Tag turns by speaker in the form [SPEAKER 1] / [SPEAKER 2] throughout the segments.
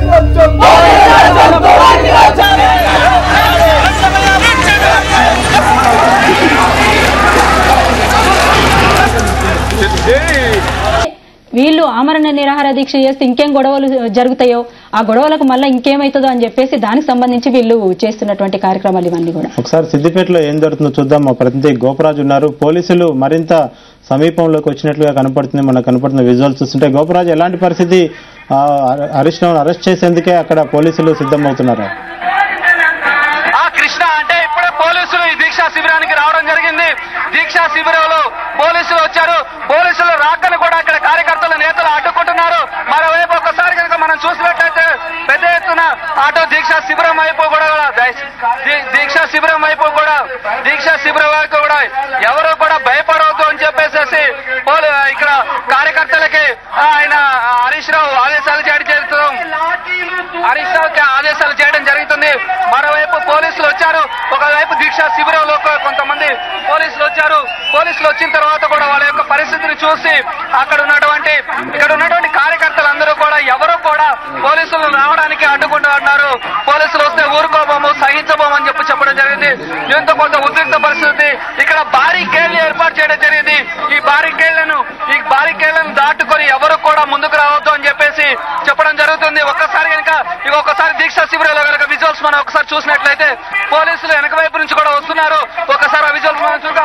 [SPEAKER 1] వీళ్ళు ఆమరణ నిరాహార దీక్ష చేస్తే ఇంకేం గొడవలు జరుగుతాయో ఆ గొడవలకు మళ్ళీ ఇంకేమైతుందో అని చెప్పేసి దానికి సంబంధించి వీళ్ళు చేస్తున్నటువంటి కార్యక్రమాలు ఇవన్నీ కూడా
[SPEAKER 2] ఒకసారి సిద్దిపేటలో ఏం జరుగుతుందో చూద్దాం మా ప్రతినిధి గోపరాజు ఉన్నారు పోలీసులు మరింత సమీపంలోకి వచ్చినట్లుగా కనపడుతుంది మనకు కనపడుతున్న విజువల్స్ చూస్తుంటే గోపరాజు ఎలాంటి పరిస్థితి ఆ, హరీష్ రావును అరెస్ట్ చేసేందుకే అక్కడ పోలీసులు సిద్ధమవుతున్నారు
[SPEAKER 3] ఆ కృష్ణ అంటే ఇప్పుడే పోలీసులు ఈ దీక్షా శిబిరానికి రావడం జరిగింది దీక్షా శిబిరంలో పోలీసులు వచ్చారు పోలీసులు రాకను కూడా ఇక్కడ కార్యకర్తలు నేతలు అడ్డుకుంటున్నారు మరోవైపు ఒకసారి కనుక మనం చూసినట్లయితే పెద్ద ఎత్తున ఆటో దీక్షా శిబిరం వైపు కూడా దై- దీ- దీక్షా శిబిరం వైపు కూడా దీక్షా శిబిరం వైపు కూడా ఎవరు కూడా భయపడవద్దు అని చెప్పేసి పోలీ ఇక్కడ కార్యకర్తలకి ఆ, ఆయన హరీష్ రావు ఆదేశాలు జారీ చేస్తున్నాం హరీష్ రావుకి ఆదేశాలు చేయడం జరుగుతుంది మరోవైపు పోలీసులు వచ్చారు ఒకవైపు దీక్షా శిబిరంలో కొ- కొంతమంది పోలీసులు వచ్చారు పోలీసులు వచ్చిన తర్వాత కూడా వాళ్ళ యొక్క పరిస్థితిని చూసి అక్కడ ఉన్నటువంటి ఇక్కడ ఉన్నటువంటి కార్యకర్తలందరూ కూడా ఎవరు కూడా పోలీసులు రావడానికి అడ్డుకుంటూ ఉన్నారు పోలీసులు వస్తే ఊరుకోబోము సహించబోమని చెప్పి చెప్పడం జరిగింది దీంతో కొంత ఉద్రిక్త పరిస్థితి ఇక్కడ భారీ కేళ్లు ఏర్పాటు చేయడం జరిగింది ఈ భారీ కేళ్లను ఈ భారీ కేళ్లను దాటుకొని ఎవరు కూడా ముందుకు రావద్దు అని చెప్పేసి చెప్పడం జరుగుతుంది ఒక్కసారి కనుక ఇక ఒక్కసారి దీక్షా శిబిరంలో కనుక విజువల్స్ మనం ఒకసారి చూసినట్లయితే పోలీసులు వెనక వైపు నుంచి కూడా వస్తున్నారు ఒకసారి ఆ విజువల్స్ మనం చూద్దాం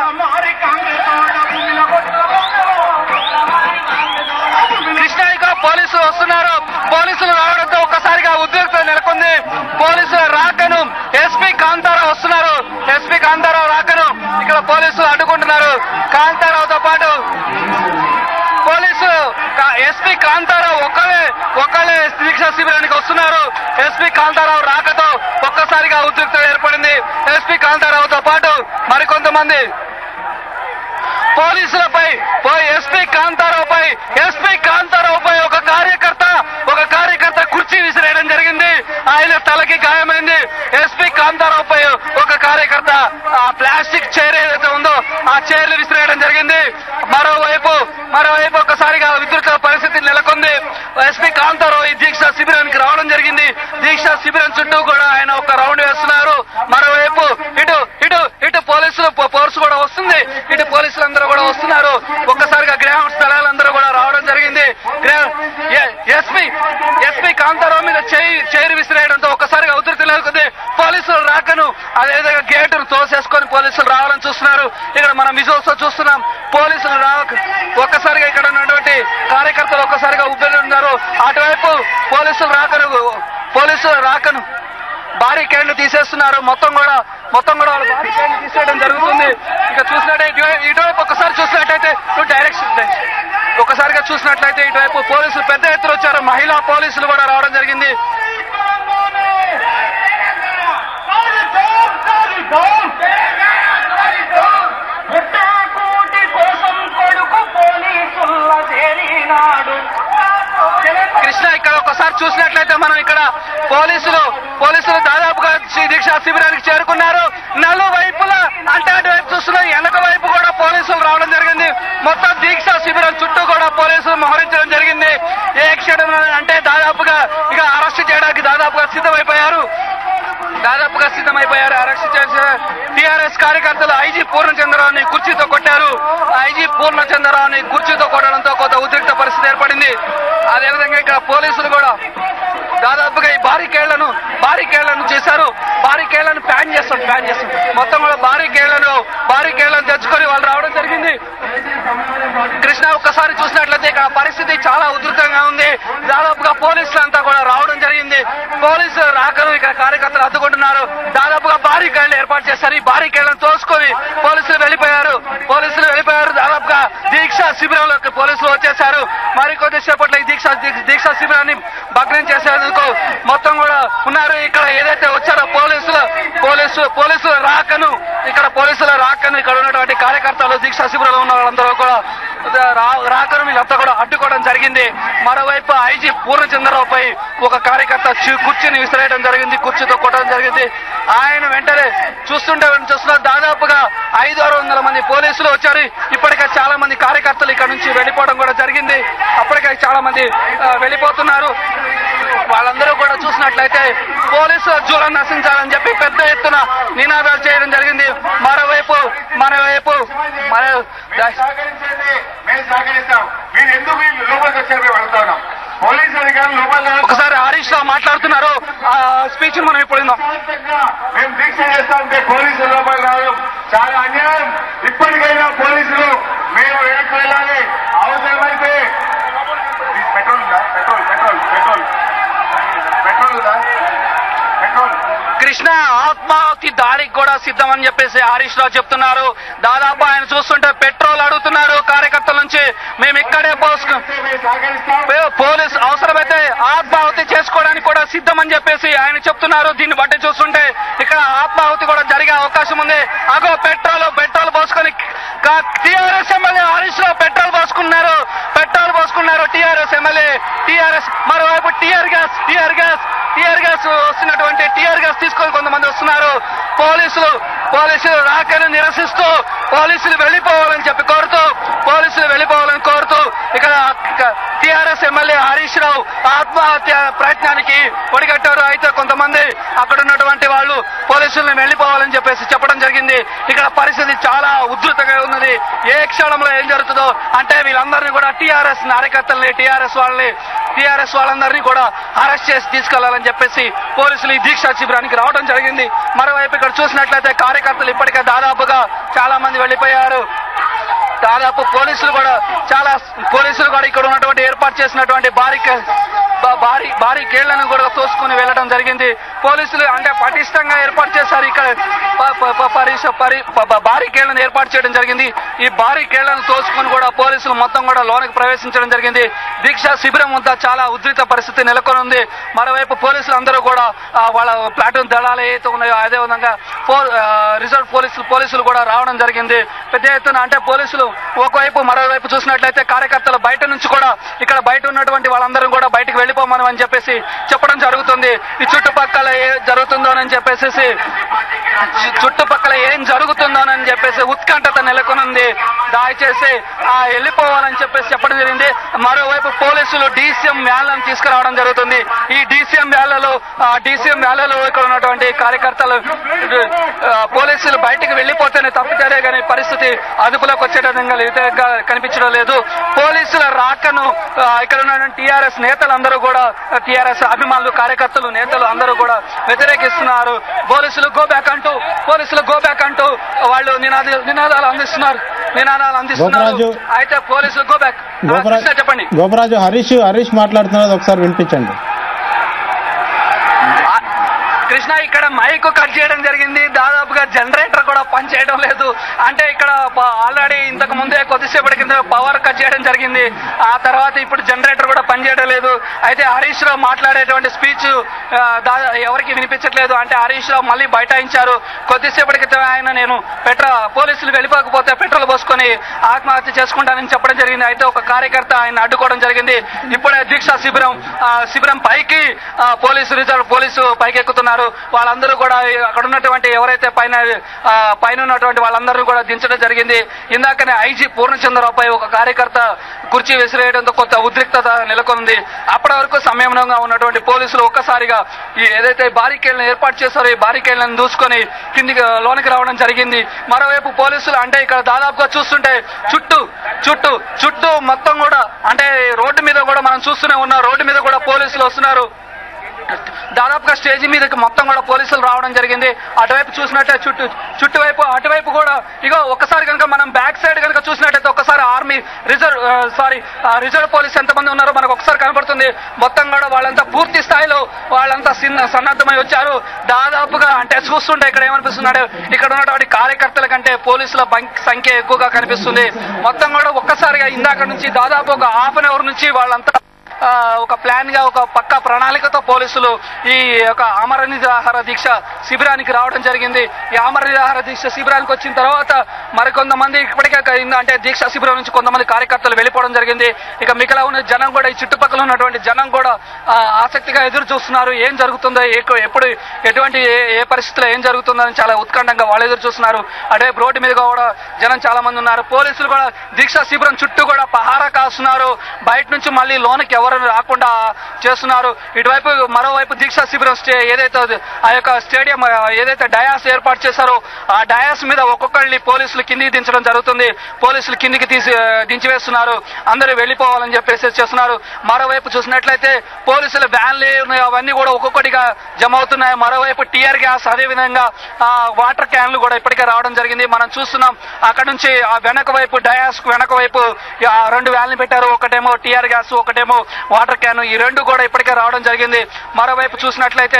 [SPEAKER 3] కృష్ణాయిగా పోలీసులు వస్తున్నారు పోలీసులు రావడంతో ఒక్కసారిగా ఉద్రిక్తత నెలకొంది పోలీసుల రాకను ఎస్పీ కాంతారావు వస్తున్నారు ఎస్పీ కాంతారావు రాకను ఇక్కడ పోలీసులు అడ్డుకుంటున్నారు కాంతారావుతో పాటు పోలీసు ఎస్పీ కాంతారావు ఒక్కలే ఒక్కలే దీక్షా శిబిరానికి వస్తున్నారు ఎస్పీ కాంతారావు రాకతో ఒక్కసారిగా ఉద్రిక్తత ఏర్పడింది ఎస్పీ కాంతారావుతో పాటు మరికొంతమంది పోలీసులపై ఎస్పీ కాంతారావుపై ఎస్పీ కాంతారావుపై ఒక కార్యకర్త ఒక కార్యకర్త కుర్చీ విసిరేయడం జరిగింది ఆయన తలకి గాయమైంది ఎస్పీ కాంతారావుపై ఒక కార్యకర్త ఆ ప్లాస్టిక్ చైర్ ఏదైతే ఉందో ఆ చైర్లు విసిరేయడం జరిగింది మరోవైపు మరోవైపు ఒకసారిగా విద్యుత్ పరిస్థితి నెలకొంది ఎస్పీ కాంతారావు ఈ దీక్షా శిబిరానికి రావడం జరిగింది దీక్షా శిబిరం చుట్టూ కూడా ఆయన ఒక రౌండ్ వేస్తున్నారు మరోవైపు ఇటు ఇటు ఇటు పోలీసులు పో- ఫోర్స్ కూడా వస్తుంది ఇటు పోలీసులు అందరూ కూడా వస్తున్నారు ఒక్కసారిగా గ్రామ స్థలాలందరూ కూడా రావడం జరిగింది ఎస్పీ ఎస్పీ కాంతారావు మీద చేయి చైరు విసిరేయడంతో ఒక్కసారిగా ఉధృతి నెలకొంది పోలీసులు రాకను అదేవిధంగా గేటును తోసేసుకొని పోలీసులు రావాలని చూస్తున్నారు ఇక్కడ మనం విజువల్స్ తో చూస్తున్నాం పోలీసులు రాక ఒక్కసారిగా ఇక్కడ ఉన్నటువంటి కార్యకర్తలు ఒక్కసారిగా ఉబ్బెలు ఉన్నారు అటువైపు పోలీసులు రాకను పోలీసులు రాకను భారీ కేండ్లు తీసేస్తున్నారు మొత్తం కూడా మొత్తం కూడా వాళ్ళు భారీ కేండ్లు తీసేయడం జరుగుతుంది ఇక చూసినట్టయితే ఇటువై- ఇటువైపు ఒకసారి చూసినట్టయితే ఇటు డైరెక్షన్ ఒకసారిగా చూసినట్లయితే ఇటువైపు పోలీసులు పెద్ద ఎత్తున వచ్చారు మహిళా పోలీసులు కూడా రావడం జరిగింది కృష్ణ ఇక్కడ ఒకసారి చూసినట్లయితే మనం ఇక్కడ పోలీసులు పోలీసులు దాదాపుగా శ్రీ దీక్షా శిబిరానికి చేరుకున్నారు నలువైపులా అంటే అటువైపు చూస్తున్న వెనక వైపు కూడా పోలీసులు రావడం జరిగింది మొత్తం దీక్షా శిబిరం చుట్టూ కూడా పోలీసులు మోహరించడం జరిగింది ఏ క్షణం అంటే దాదాపుగా ఇక అరెస్ట్ చేయడానికి దాదాపుగా సిద్ధమైపోయారు దాదాపుగా సిద్ధమైపోయారు అరెస్ట్ చేసిన టీఆర్ఎస్ కార్యకర్తలు ఐజీ పూర్ణచంద్రరావుని కుర్చీతో కొట్టారు ఐజీ పూర్ణచంద్రరావుని కుర్చీతో కొట్టడంతో కొంత ఉద్రిక్త పరిస్థితి ఏర్పడింది అదేవిధంగా ఇక్కడ పోలీసులు కూడా దాదాపుగా ఈ బారికేళ్లను బారికేళ్లను చేశారు బారికేళ్లను ప్యాన్ చేస్తాం ప్యాన్ చేస్తాం మొత్తం కూడా బారికేళ్లను బారికేళ్లను తెచ్చుకొని వాళ్ళు రావడం జరిగింది కృష్ణ ఒక్కసారి చూసినట్లయితే ఇక్కడ పరిస్థితి చాలా ఉధృతంగా ఉంది దాదాపుగా పోలీసులు అంతా కూడా రావడం జరిగింది పోలీసులు రాకను ఇక్కడ కార్యకర్తలు అడ్డుకుంటున్నారు దాదాపుగా భారీ కేళ్లు ఏర్పాటు చేశారు ఈ భారీ కేళ్లను తోసుకొని పోలీసులు వెళ్ళిపోయారు పోలీసులు వెళ్ళిపోయారు దాదాపుగా దీక్షా శిబిరంలోకి పోలీసులు వచ్చేశారు మరికొద్ది సేపట్లో ఈ దీక్షా దీక్షా శిబిరాన్ని భగ్నం చేసేందుకు మొత్తం కూడా ఉన్నారు ఇక్కడ ఏదైతే వచ్చారో పోలీసులు పోలీసు పోలీసుల రాకను ఇక్కడ పోలీసుల రాకను ఇక్కడ ఉన్నటువంటి కార్యకర్తలు దీక్షా శిబిరంలో ఉన్న వాళ్ళందరూ కూడా రా- రాకను వీళ్ళంతా కూడా అడ్డుకోవడం జరిగింది మరోవైపు ఐజీ పూర్ణచంద్రరావుపై ఒక కార్యకర్త చి- కుర్చీని విసిరేయడం జరిగింది కుర్చీతో కొట్టడం జరిగింది ఆయన వెంటనే చూస్తుంటే చూస్తున్న దాదాపుగా ఐదు ఆరు వందల మంది పోలీసులు వచ్చారు ఇప్పటికే చాలా మంది కార్యకర్తలు ఇక్కడ నుంచి వెళ్ళిపోవడం కూడా జరిగింది అప్పటికే చాలా మంది ఆ, వెళ్ళిపోతున్నారు వాళ్ళందరూ కూడా చూసినట్లయితే పోలీసుల జూలం నశించాలని చెప్పి పెద్ద ఎత్తున నినాదాలు చేయడం జరిగింది మరోవైపు మరోవైపు మరో
[SPEAKER 4] మేము సహకరించండి మేము సహకరిస్తాం మీరు ఎందుకు వీళ్ళు లోపలికి వచ్చారు మేము అడుగుతా ఉన్నాం పోలీస్ అధికారులు లోపల
[SPEAKER 3] ఒకసారి హరీష్ రావు మాట్లాడుతున్నారు ఆ స్పీచ్ మనం ఇప్పుడు విందాం.
[SPEAKER 4] మేము దీక్ష చేస్తా ఉంటే పోలీసులు లోపల రావడం చాలా అన్యాయం ఇప్పటికైనా పోలీసులు మేము వెనక్కి వెళ్ళాలి అవసరమైతే పెట్రోల్ ఉందా పెట్రోల్ పెట్రోల్ పెట్రోల్ పెట్రోల్ ఉందా పెట్రోల్
[SPEAKER 3] కృష్ణ ఆత్మాహుతి దాడికి కూడా సిద్ధమని చెప్పేసి హరీష్ రావు చెప్తున్నారు దాదాపు ఆయన చూస్తుంటే పెట్రోల్ అడుగుతున్నారు కార్యకర్తల నుంచి మేము ఇక్కడే పోసుకు
[SPEAKER 4] మేము సహకరిస్తాం
[SPEAKER 3] పోలీస్ అవసరమైతే ఆత్మాహుతి చేసుకోవడానికి కూడా సిద్ధమని చెప్పేసి ఆయన చెప్తున్నారు దీన్ని బట్టి చూస్తుంటే ఇక్కడ ఆత్మాహుతి కూడా జరిగే అవకాశం ఉంది అగో పెట్రోల్ పెట్రోల్ పోసుకొని TRS MLA Harish Rao petrol పోసుకున్నారు పెట్రోల్ పోసుకున్నారు టిఆర్ఎస్ ఎమ్మెల్యే టిఆర్ఎస్ మరోవైపు tear gas tear gas tear gas వస్తున్నటువంటి టిఆర్ గ్యాస్ తీసుకొని కొంతమంది వస్తున్నారు పోలీసులు పోలీసులు రాకను నిరసిస్తూ పోలీసులు వెళ్ళిపోవాలని చెప్పి కోరుతూ పోలీసులు వెళ్ళిపోవాలని కోరుతూ ఇక్కడ టిఆర్ఎస్ ఎమ్మెల్యే హరీష్ రావు ఆత్మహత్య ప్రయత్నానికి ఒడిగట్టారు అయితే కొంతమంది అక్కడ ఉన్నటువంటి వాళ్ళు పోలీసులను వెళ్ళిపోవాలని చెప్పేసి చెప్పడం జరిగింది ఇక్కడ పరిస్థితి చాలా ఉధృతంగా ఉన్నది ఏ క్షణంలో ఏం జరుగుతుందో అంటే వీళ్ళందరినీ కూడా టిఆర్ఎస్ కార్యకర్తల్ని టిఆర్ఎస్ వాళ్ళని టిఆర్ఎస్ వాళ్ళందరినీ కూడా అరెస్ట్ చేసి తీసుకెళ్లాలని చెప్పేసి పోలీసులు ఈ దీక్షా శిబిరానికి రావడం జరిగింది మరోవైపు ఇక్కడ చూసినట్లయితే కార్యకర్తలు ఇప్పటికే దాదాపుగా చాలా మంది వెళ్ళిపోయారు దాదాపు పోలీసులు కూడా చాలా పోలీసులు కూడా ఇక్కడ ఉన్నటువంటి ఏర్పాటు చేసినటువంటి భారీ కే- బా- భారీ భారీ కేళ్లను కూడా తోసుకుని వెళ్ళడం జరిగింది పోలీసులు అంటే పటిష్టంగా ఏర్పాటు చేశారు ఇక్కడ ప- ప- ప- పరిస- పరి- ప- ప- భారీ కేళ్లను ఏర్పాటు చేయడం జరిగింది ఈ భారీ కేళ్లను తోసుకుని కూడా పోలీసులు మొత్తం కూడా లోనికి ప్రవేశించడం జరిగింది దీక్షా శిబిరం వద్ద చాలా ఉద్రిక్త పరిస్థితి నెలకొని ఉంది మరోవైపు పోలీసులు అందరూ కూడా ఆ, వాళ్ళ ప్లాటూన్ దళాలు ఏవైతే ఉన్నాయో అదే విధంగా పో- ఆ, రిజర్వ్ పోలీసులు పోలీసులు కూడా రావడం జరిగింది పెద్ద ఎత్తున అంటే పోలీసులు ఒకవైపు మరోవైపు చూసినట్లయితే కార్యకర్తలు బయట నుంచి కూడా ఇక్కడ బయట ఉన్నటువంటి వాళ్ళందరూ కూడా బయటకు వెళ్ళిపోమని అని చెప్పేసి చెప్పడం జరుగుతుంది ఈ చుట్టుపక్కల ఏ జరుగుతుందోనని చెప్పేసి చు- చుట్టుపక్కల ఏం జరుగుతుందోనని చెప్పేసి ఉత్కంఠత నెలకొనుంది దయచేసి ఆ వెళ్ళిపోవాలని చెప్పేసి చెప్పడం జరిగింది మరోవైపు పోలీసులు డీసీఎం వ్యాన్లను తీసుకురావడం జరుగుతుంది ఈ డీసీఎం వ్యాన్లలో ఆ డీసీఎం వ్యాన్లలో ఇక్కడ ఉన్నటువంటి కార్యకర్తలు ఆ, పోలీసులు బయటికి వెళ్ళిపోతేనే తప్పితేనే కానీ పరిస్థితి అదుపులోకి వచ్చేటంగా విధంగా కనిపించడం లేదు పోలీసుల రాకను ఆ, ఇక్కడ ఉన్న టీఆర్ఎస్ నేతలందరూ కూడా టీఆర్ఎస్ అభిమానులు కార్యకర్తలు నేతలు అందరూ కూడా వ్యతిరేకిస్తున్నారు పోలీసులు గో బ్యాక్ అంటూ పోలీసులు గో బ్యాక్ అంటూ వాళ్ళు నినాదాలు నినాదాలు అందిస్తున్నారు నినాదాలు అందిస్తున్నారు
[SPEAKER 2] గోపరాజు.
[SPEAKER 3] అయితే పోలీసులు గో బ్యాక్
[SPEAKER 2] గోపరాజు
[SPEAKER 3] చెప్పండి
[SPEAKER 2] గోపరాజు హరీష్ హరీష్ మాట్లాడుతున్నది ఒకసారి వినిపించండి
[SPEAKER 3] ఆ- కృష్ణ ఇక్కడ మైక్ కట్ చేయడం జరిగింది దాదాపుగా జనరేటర్ కూడా పనిచేయడం లేదు అంటే ఇక్కడ ఆల్రెడీ ఇంతకు ముందే కొద్దిసేపటి కింద పవర్ కట్ చేయడం జరిగింది ఆ తర్వాత ఇప్పుడు జనరేటర్ కూడా పనిచేయడం లేదు అయితే హరీష్ రావు మాట్లాడేటువంటి స్పీచ్ ఎవరికి వినిపించట్లేదు అంటే హరీష్ రావు మళ్ళీ బైఠాయించారు కొద్దిసేపటి క్రితం ఆయన నేను పెట్రో పోలీసులు వెళ్ళిపోకపోతే పెట్రోల్ పోసుకొని ఆత్మహత్య చేసుకుంటానని చెప్పడం జరిగింది అయితే ఒక కార్యకర్త ఆయన అడ్డుకోవడం జరిగింది ఇప్పుడే దీక్షా శిబిరం ఆ, శిబిరం పైకి ఆ, పోలీసు రిజర్వ్ పోలీసు పైకి ఎక్కుతున్నారు వాళ్ళందరూ కూడా అక్కడ ఉన్నటువంటి ఎవరైతే పైన ఆ, పైన ఉన్నటువంటి వాళ్ళందరూ కూడా దించడం జరిగింది ఇందాకనే ఐజీ పూర్ణచంద్రరావుపై ఒక కార్యకర్త కుర్చీ విసిరేయడంతో కొంత ఉద్రిక్తత నెలకొంది అప్పటి వరకు సంయమనంగా ఉన్నటువంటి పోలీసులు ఒక్కసారిగా ఈ ఏదైతే బారికేళ్లను ఏర్పాటు చేశారో ఈ బారికేళ్లను దూసుకొని కిందికి లోనికి రావడం జరిగింది మరోవైపు పోలీసులు అంటే ఇక్కడ దాదాపుగా చూస్తుంటే చుట్టూ చుట్టూ చుట్టూ మొత్తం కూడా అంటే రోడ్డు మీద కూడా మనం చూస్తూనే ఉన్నాం రోడ్డు మీద కూడా పోలీసులు వస్తున్నారు దాదాపుగా స్టేజ్ మీదకి మొత్తం కూడా పోలీసులు రావడం జరిగింది అటువైపు చూసినట్టే చుట్టూ చుట్టువైపు అటువైపు కూడా ఇగో ఒక్కసారి కనుక మనం బ్యాక్ సైడ్ కనుక చూసినట్టయితే ఒక్కసారి army reserve sorry reserve police ఎంతమంది ఉన్నారో మనకు ఒకసారి కనపడుతుంది మొత్తం కూడా వాళ్ళంతా పూర్తి స్థాయిలో వాళ్ళంతా సిన్న సన్నద్ధమై వచ్చారు దాదాపుగా అంటే చూస్తుంటే ఇక్కడ ఏమనిపిస్తున్నాడు ఇక్కడ ఉన్నటువంటి కార్యకర్తల కంటే పోలీసుల బం- సంఖ్య ఎక్కువగా కనిపిస్తుంది మొత్తం కూడా ఒక్కసారిగా ఇందాక నుంచి దాదాపు ఒక హాఫ్ అన్ అవర్ నుంచి వాళ్ళంతా ఆ, ఒక ప్లాన్ గా ఒక పక్క ప్రణాళికతో పోలీసులు ఈ యొక్క అమర నిరాహార దీక్ష శిబిరానికి రావడం జరిగింది ఈ అమర నిరాహార దీక్ష శిబిరానికి వచ్చిన తర్వాత మరికొంతమంది ఇప్పటికే క- ఇంద- అంటే దీక్ష శిబిరం నుంచి కొంతమంది కార్యకర్తలు వెళ్ళిపోవడం జరిగింది ఇక మిగతా ఉన్న జనం కూడా ఈ చుట్టుపక్కల ఉన్నటువంటి జనం కూడా ఆ, ఆసక్తిగా ఎదురు చూస్తున్నారు ఏం జరుగుతుందో ఏ- ఎప్పుడు ఎటువంటి ఏ ఏ పరిస్థితిలో ఏం జరుగుతుందో అని చాలా ఉత్కంఠంగా వాళ్ళు ఎదురు చూస్తున్నారు అటువైపు రోడ్డు మీద కూడా జనం చాలా మంది ఉన్నారు పోలీసులు కూడా దీక్షా శిబిరం చుట్టూ కూడా పహారా కాస్తున్నారు బయట నుంచి మళ్ళీ లోనికి ఎవరు ఎవరు రాకుండా చేస్తున్నారు ఇటువైపు మరోవైపు దీక్షా శిబిరం స్టే ఏదైతే ఉంది, ఆ యొక్క స్టేడియం ఆ, ఏదైతే డయాస్ ఏర్పాటు చేశారో ఆ డయాస్ మీద ఒక్కొక్కరిని పోలీసులు కిందికి దించడం జరుగుతుంది పోలీసులు కిందికి తీసి ఆ, దించివేస్తున్నారు అందరూ వెళ్ళిపోవాలని చెప్పేసి చేస్తున్నారు మరోవైపు చూసినట్లయితే పోలీసుల వ్యాన్లు ఉన్నాయి అవన్నీ కూడా ఒక్కొక్కటిగా జమ అవుతున్నాయి మరోవైపు టీఆర్ గ్యాస్ అదే విధంగా ఆ, వాటర్ క్యాన్లు కూడా ఇప్పటికే రావడం జరిగింది మనం చూస్తున్నాం అక్కడ నుంచి ఆ వెనక వైపు డయాస్ వెనక వైపు ఆ రెండు వ్యాన్లు పెట్టారు ఒకటేమో టీఆర్ గ్యాస్ ఒకటేమో వాటర్ క్యాన్ ఈ రెండు కూడా ఇప్పటికే రావడం జరిగింది మరోవైపు చూసినట్లయితే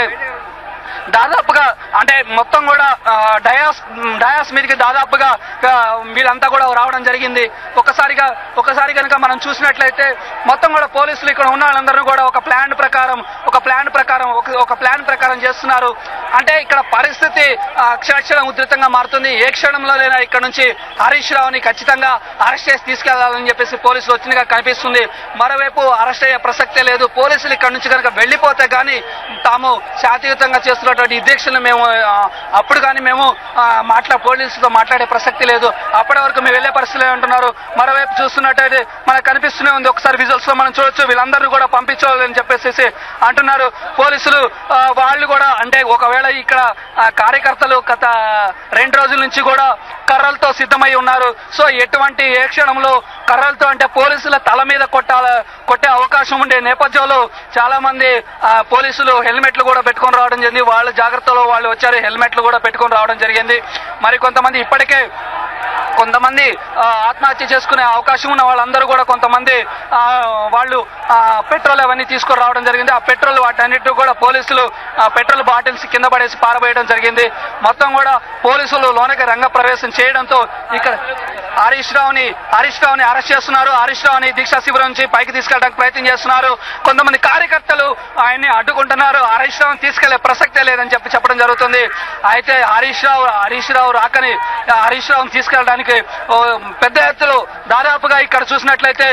[SPEAKER 3] దాదాపుగా అంటే మొత్తం కూడా ఆ, డయాస్ డయాస్ మీదకి దాదాపుగా ఆ, వీళ్ళంతా కూడా రావడం జరిగింది ఒకసారిగా ఒకసారి కనుక మనం చూసినట్లయితే మొత్తం కూడా పోలీసులు ఇక్కడ ఉన్న వాళ్ళందరూ కూడా ఒక ప్లాన్ ప్రకారం ఒక ప్లాన్ ప్రకారం ఒక ఒక ప్లాన్ ప్రకారం చేస్తున్నారు అంటే ఇక్కడ పరిస్థితి ఆ, క్షణక్షణం ఉధృతంగా మారుతుంది ఏ క్షణంలోనైనా ఇక్కడ నుంచి హరీష్ రావుని ఖచ్చితంగా అరెస్ట్ చేసి తీసుకెళ్లాలని చెప్పేసి పోలీసులు వచ్చినగా కనిపిస్తుంది మరోవైపు అరెస్ట్ అయ్యే ప్రసక్తే లేదు పోలీసులు ఇక్కడ నుంచి కనుక వెళ్లిపోతే గానీ తాము శాంతియుతంగా చేస్తున్నటువంటి ఈ దీక్షలు మేము ఆ, అప్పుడు కానీ మేము ఆ, మాట్లా పోలీసులతో మాట్లాడే ప్రసక్తి లేదు అప్పటి వరకు మేము వెళ్లే పరిస్థితి ఉంటున్నారు మరోవైపు చూస్తున్నట్టయితే మనకు కనిపిస్తూనే ఉంది ఒకసారి విజువల్స్ లో మనం చూడొచ్చు వీళ్ళందరినీ కూడా పంపించాలని చెప్పేసి అంటున్నారు పోలీసులు ఆ, వాళ్ళు కూడా అంటే ఒకవేళ ఇక్కడ ఆ, కార్యకర్తలు గత రెండు రోజుల నుంచి కూడా కర్రలతో సిద్ధమై ఉన్నారు సో ఎటువంటి ఏ క్షణంలో కర్రలతో అంటే పోలీసుల తల మీద కొట్టాల కొట్టే అవకాశం ఉండే నేపథ్యంలో చాలా మంది ఆ, పోలీసులు హెల్మెట్లు కూడా పెట్టుకొని రావడం జరిగింది వాళ్ళ జాగ్రత్తలో వాళ్ళు వచ్చారు హెల్మెట్లు కూడా పెట్టుకొని రావడం జరిగింది మరి కొంతమంది ఇప్పటికే కొంతమంది ఆ, ఆత్మహత్య చేసుకునే అవకాశం ఉన్న వాళ్ళందరూ కూడా కొంతమంది ఆ, వాళ్ళు ఆ, పెట్రోల్ అవన్నీ తీసుకొని రావడం జరిగింది ఆ పెట్రోల్ వాటన్నిటి కూడా పోలీసులు ఆ, పెట్రోల్ బాటిల్స్ కింద పడేసి పారబోయడం జరిగింది మొత్తం కూడా పోలీసులు లోనకి రంగ ప్రవేశం చేయడంతో ఇక్కడ హరీష్ రావుని హరీష్ రావుని అరెస్ట్ చేస్తున్నారు హరీష్ రావుని దీక్షా శిబిరం నుంచి పైకి తీసుకెళ్ళడానికి ప్రయత్నం చేస్తున్నారు కొంతమంది కార్యకర్తలు ఆయన్ని అడ్డుకుంటున్నారు హరీష్ రావుని తీసుకెళ్లే ప్రసక్తే లేదని చెప్పి చెప్పడం జరుగుతుంది అయితే హరీష్ రావు హరీష్ రావు రాకని ఆ, హరీష్ రావుని తీసుకెళ్ళడానికి ఓ, పెద్ద ఎత్తులో దాదాపుగా ఇక్కడ చూసినట్లయితే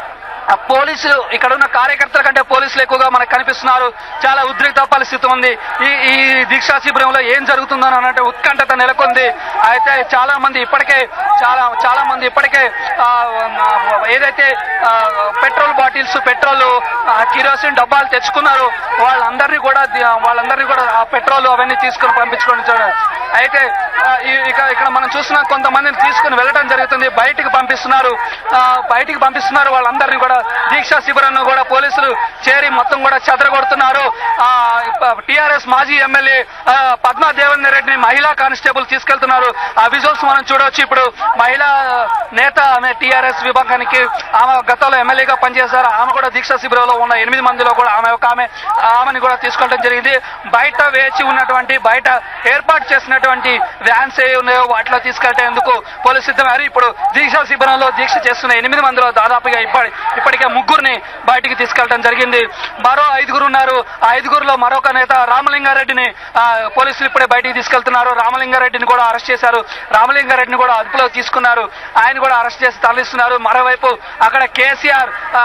[SPEAKER 3] ఆ పోలీసులు ఇక్కడ ఉన్న కార్యకర్తల కంటే పోలీసులు ఎక్కువగా మనకు కనిపిస్తున్నారు చాలా ఉద్రిక్త పరిస్థితి ఉంది ఈ ఈ దీక్షా శిబిరంలో ఏం జరుగుతుందో అన్నట్టు ఉత్కంఠత నెలకొంది అయితే చాలా మంది ఇప్పటికే చాలా చాలా మంది ఇప్పటికే ఆ, ఏదైతే ఆ, పెట్రోల్ బాటిల్స్ పెట్రోల్ ఆ, కిరోసిన్ డబ్బాలు తెచ్చుకున్నారు వాళ్ళందరినీ కూడా ది- వాళ్ళందరినీ కూడా ఆ పెట్రోల్ అవన్నీ తీసుకుని పంపించుకొని చూడాలి అయితే ఆ, ఈ- ఇక ఇక్కడ మనం చూస్తున్నాం కొంతమందిని తీసుకుని వెళ్ళడం జరుగుతుంది బయటికి పంపిస్తున్నారు ఆ, బయటికి పంపిస్తున్నారు వాళ్ళందరినీ కూడా దీక్షా శిబిరాన్ని కూడా పోలీసులు చేరి మొత్తం కూడా చెదరగొడుతున్నారు టిఆర్ఎస్ మాజీ ఎమ్మెల్యే ఆ, పద్మా దేవేందర్ రెడ్డిని మహిళా కానిస్టేబుల్ తీసుకెళ్తున్నారు ఆ విజువల్స్ మనం చూడవచ్చు ఇప్పుడు మహిళా నేత ఆమె టిఆర్ఎస్ విభాగానికి ఆమె గతంలో ఎమ్మెల్యేగా పనిచేశారు ఆమె కూడా దీక్షా శిబిరంలో ఉన్న ఎనిమిది మందిలో కూడా ఆమె ఒక ఆమె ఆమెని కూడా తీసుకెళ్ళడం జరిగింది బయట వేచి ఉన్నటువంటి బయట ఏర్పాటు చేసినటువంటి వ్యాన్స్ ఏ ఉన్నాయో వాటిలో తీసుకెళ్లేందుకు పోలీసు సిద్ధమయ్యారు ఇప్పుడు దీక్షా శిబిరంలో దీక్ష చేస్తున్న ఎనిమిది మందిలో దాదాపుగా ఇప్పటి ఇప్పటికే ముగ్గురిని బయటికి తీసుకెళ్లడం జరిగింది మరో ఐదుగురు ఉన్నారు ఆ ఐదుగురులో మరొక నేత రామలింగారెడ్డిని ఆ, పోలీసులు ఇప్పుడే బయటికి తీసుకెళ్తున్నారు రామలింగారెడ్డిని కూడా అరెస్ట్ చేశారు రామలింగారెడ్డిని కూడా అదుపులో తీసుకున్నారు ఆయన కూడా అరెస్ట్ చేసి తరలిస్తున్నారు మరోవైపు అక్కడ కేసీఆర్ ఆ,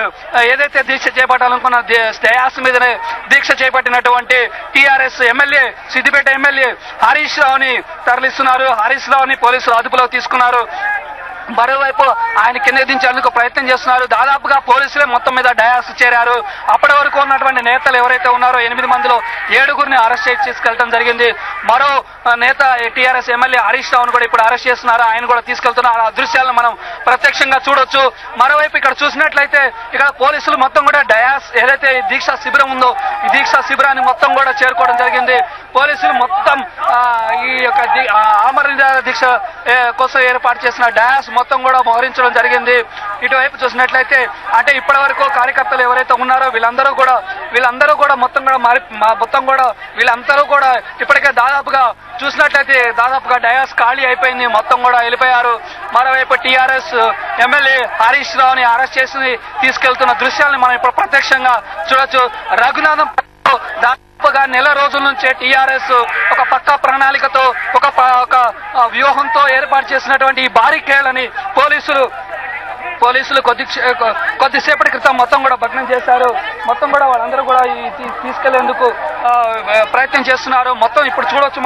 [SPEAKER 3] ఏదైతే దీక్ష చేపట్టాలనుకున్న ది- డయాస్ మీదనే దీక్ష చేపట్టినటువంటి TRS MLA Siddipet MLA Harish రావుని తరలిస్తున్నారు హరీష్ రావుని పోలీసులు అదుపులో తీసుకున్నారు మరోవైపు ఆయన కింద దించేందుకు ప్రయత్నం చేస్తున్నారు దాదాపుగా పోలీసులే మొత్తం మీద డయాస్ చేరారు అప్పటి వరకు ఉన్నటువంటి నేతలు ఎవరైతే ఉన్నారో ఎనిమిది మందిలో ఏడుగురిని అరెస్ట్ చేసి తీసుకెళ్లడం జరిగింది మరో ఆ, నేత టీఆర్ఎస్ ఎమ్మెల్యే హరీష్ రావును కూడా ఇప్పుడు అరెస్ట్ చేస్తున్నారు ఆయన కూడా తీసుకెళ్తున్నారు ఆ దృశ్యాలను మనం ప్రత్యక్షంగా చూడొచ్చు మరోవైపు ఇక్కడ చూసినట్లయితే ఇక్కడ పోలీసులు మొత్తం కూడా డయాస్ ఏదైతే ఈ దీక్షా శిబిరం ఉందో ఈ దీక్షా శిబిరాన్ని మొత్తం కూడా చేరుకోవడం జరిగింది పోలీసులు మొత్తం ఆ, ఈ యొక్క ది- ఆ, ఆమరణ నిరాహార దీక్ష ఏ, కోసం ఏర్పాటు చేసిన డయాస్ మొత్తం కూడా మోహరించడం జరిగింది ఇటువైపు చూసినట్లయితే అంటే ఇప్పటి వరకు కార్యకర్తలు ఎవరైతే ఉన్నారో వీళ్ళందరూ కూడా వీళ్ళందరూ కూడా మొత్తం కూడా మారి మా- మొత్తం కూడా వీళ్ళందరూ కూడా ఇప్పటికే దాదాపుగా చూసినట్లయితే దాదాపుగా డయాస్ ఖాళీ అయిపోయింది మొత్తం కూడా వెళ్ళిపోయారు మరోవైపు టీఆర్ఎస్ ఎమ్మెల్యే హరీష్ రావుని అరెస్ట్ చేసి తీసుకెళ్తున్న దృశ్యాలను మనం ఇప్పుడు ప్రత్యక్షంగా చూడొచ్చు రఘునాథం దాదాపుగా నెల రోజుల నుంచే టీఆర్ఎస్ ఒక పక్క ప్రణాళికతో ఒక ప- ఒక ఆ, వ్యూహంతో ఏర్పాటు చేసినటువంటి ఈ బారికేళ్లని పోలీసులు పోలీసులు కొద్ది క్ష- కొ- కొద్దిసేపటి క్రితం మొత్తం కూడా భగ్నం చేశారు మొత్తం కూడా వాళ్ళందరూ కూడా ఈ తీ- తీసుకెళ్లేందుకు ఆ, ప్రయత్నం చేస్తున్నారు మొత్తం ఇప్పుడు చూడొచ్చు మనం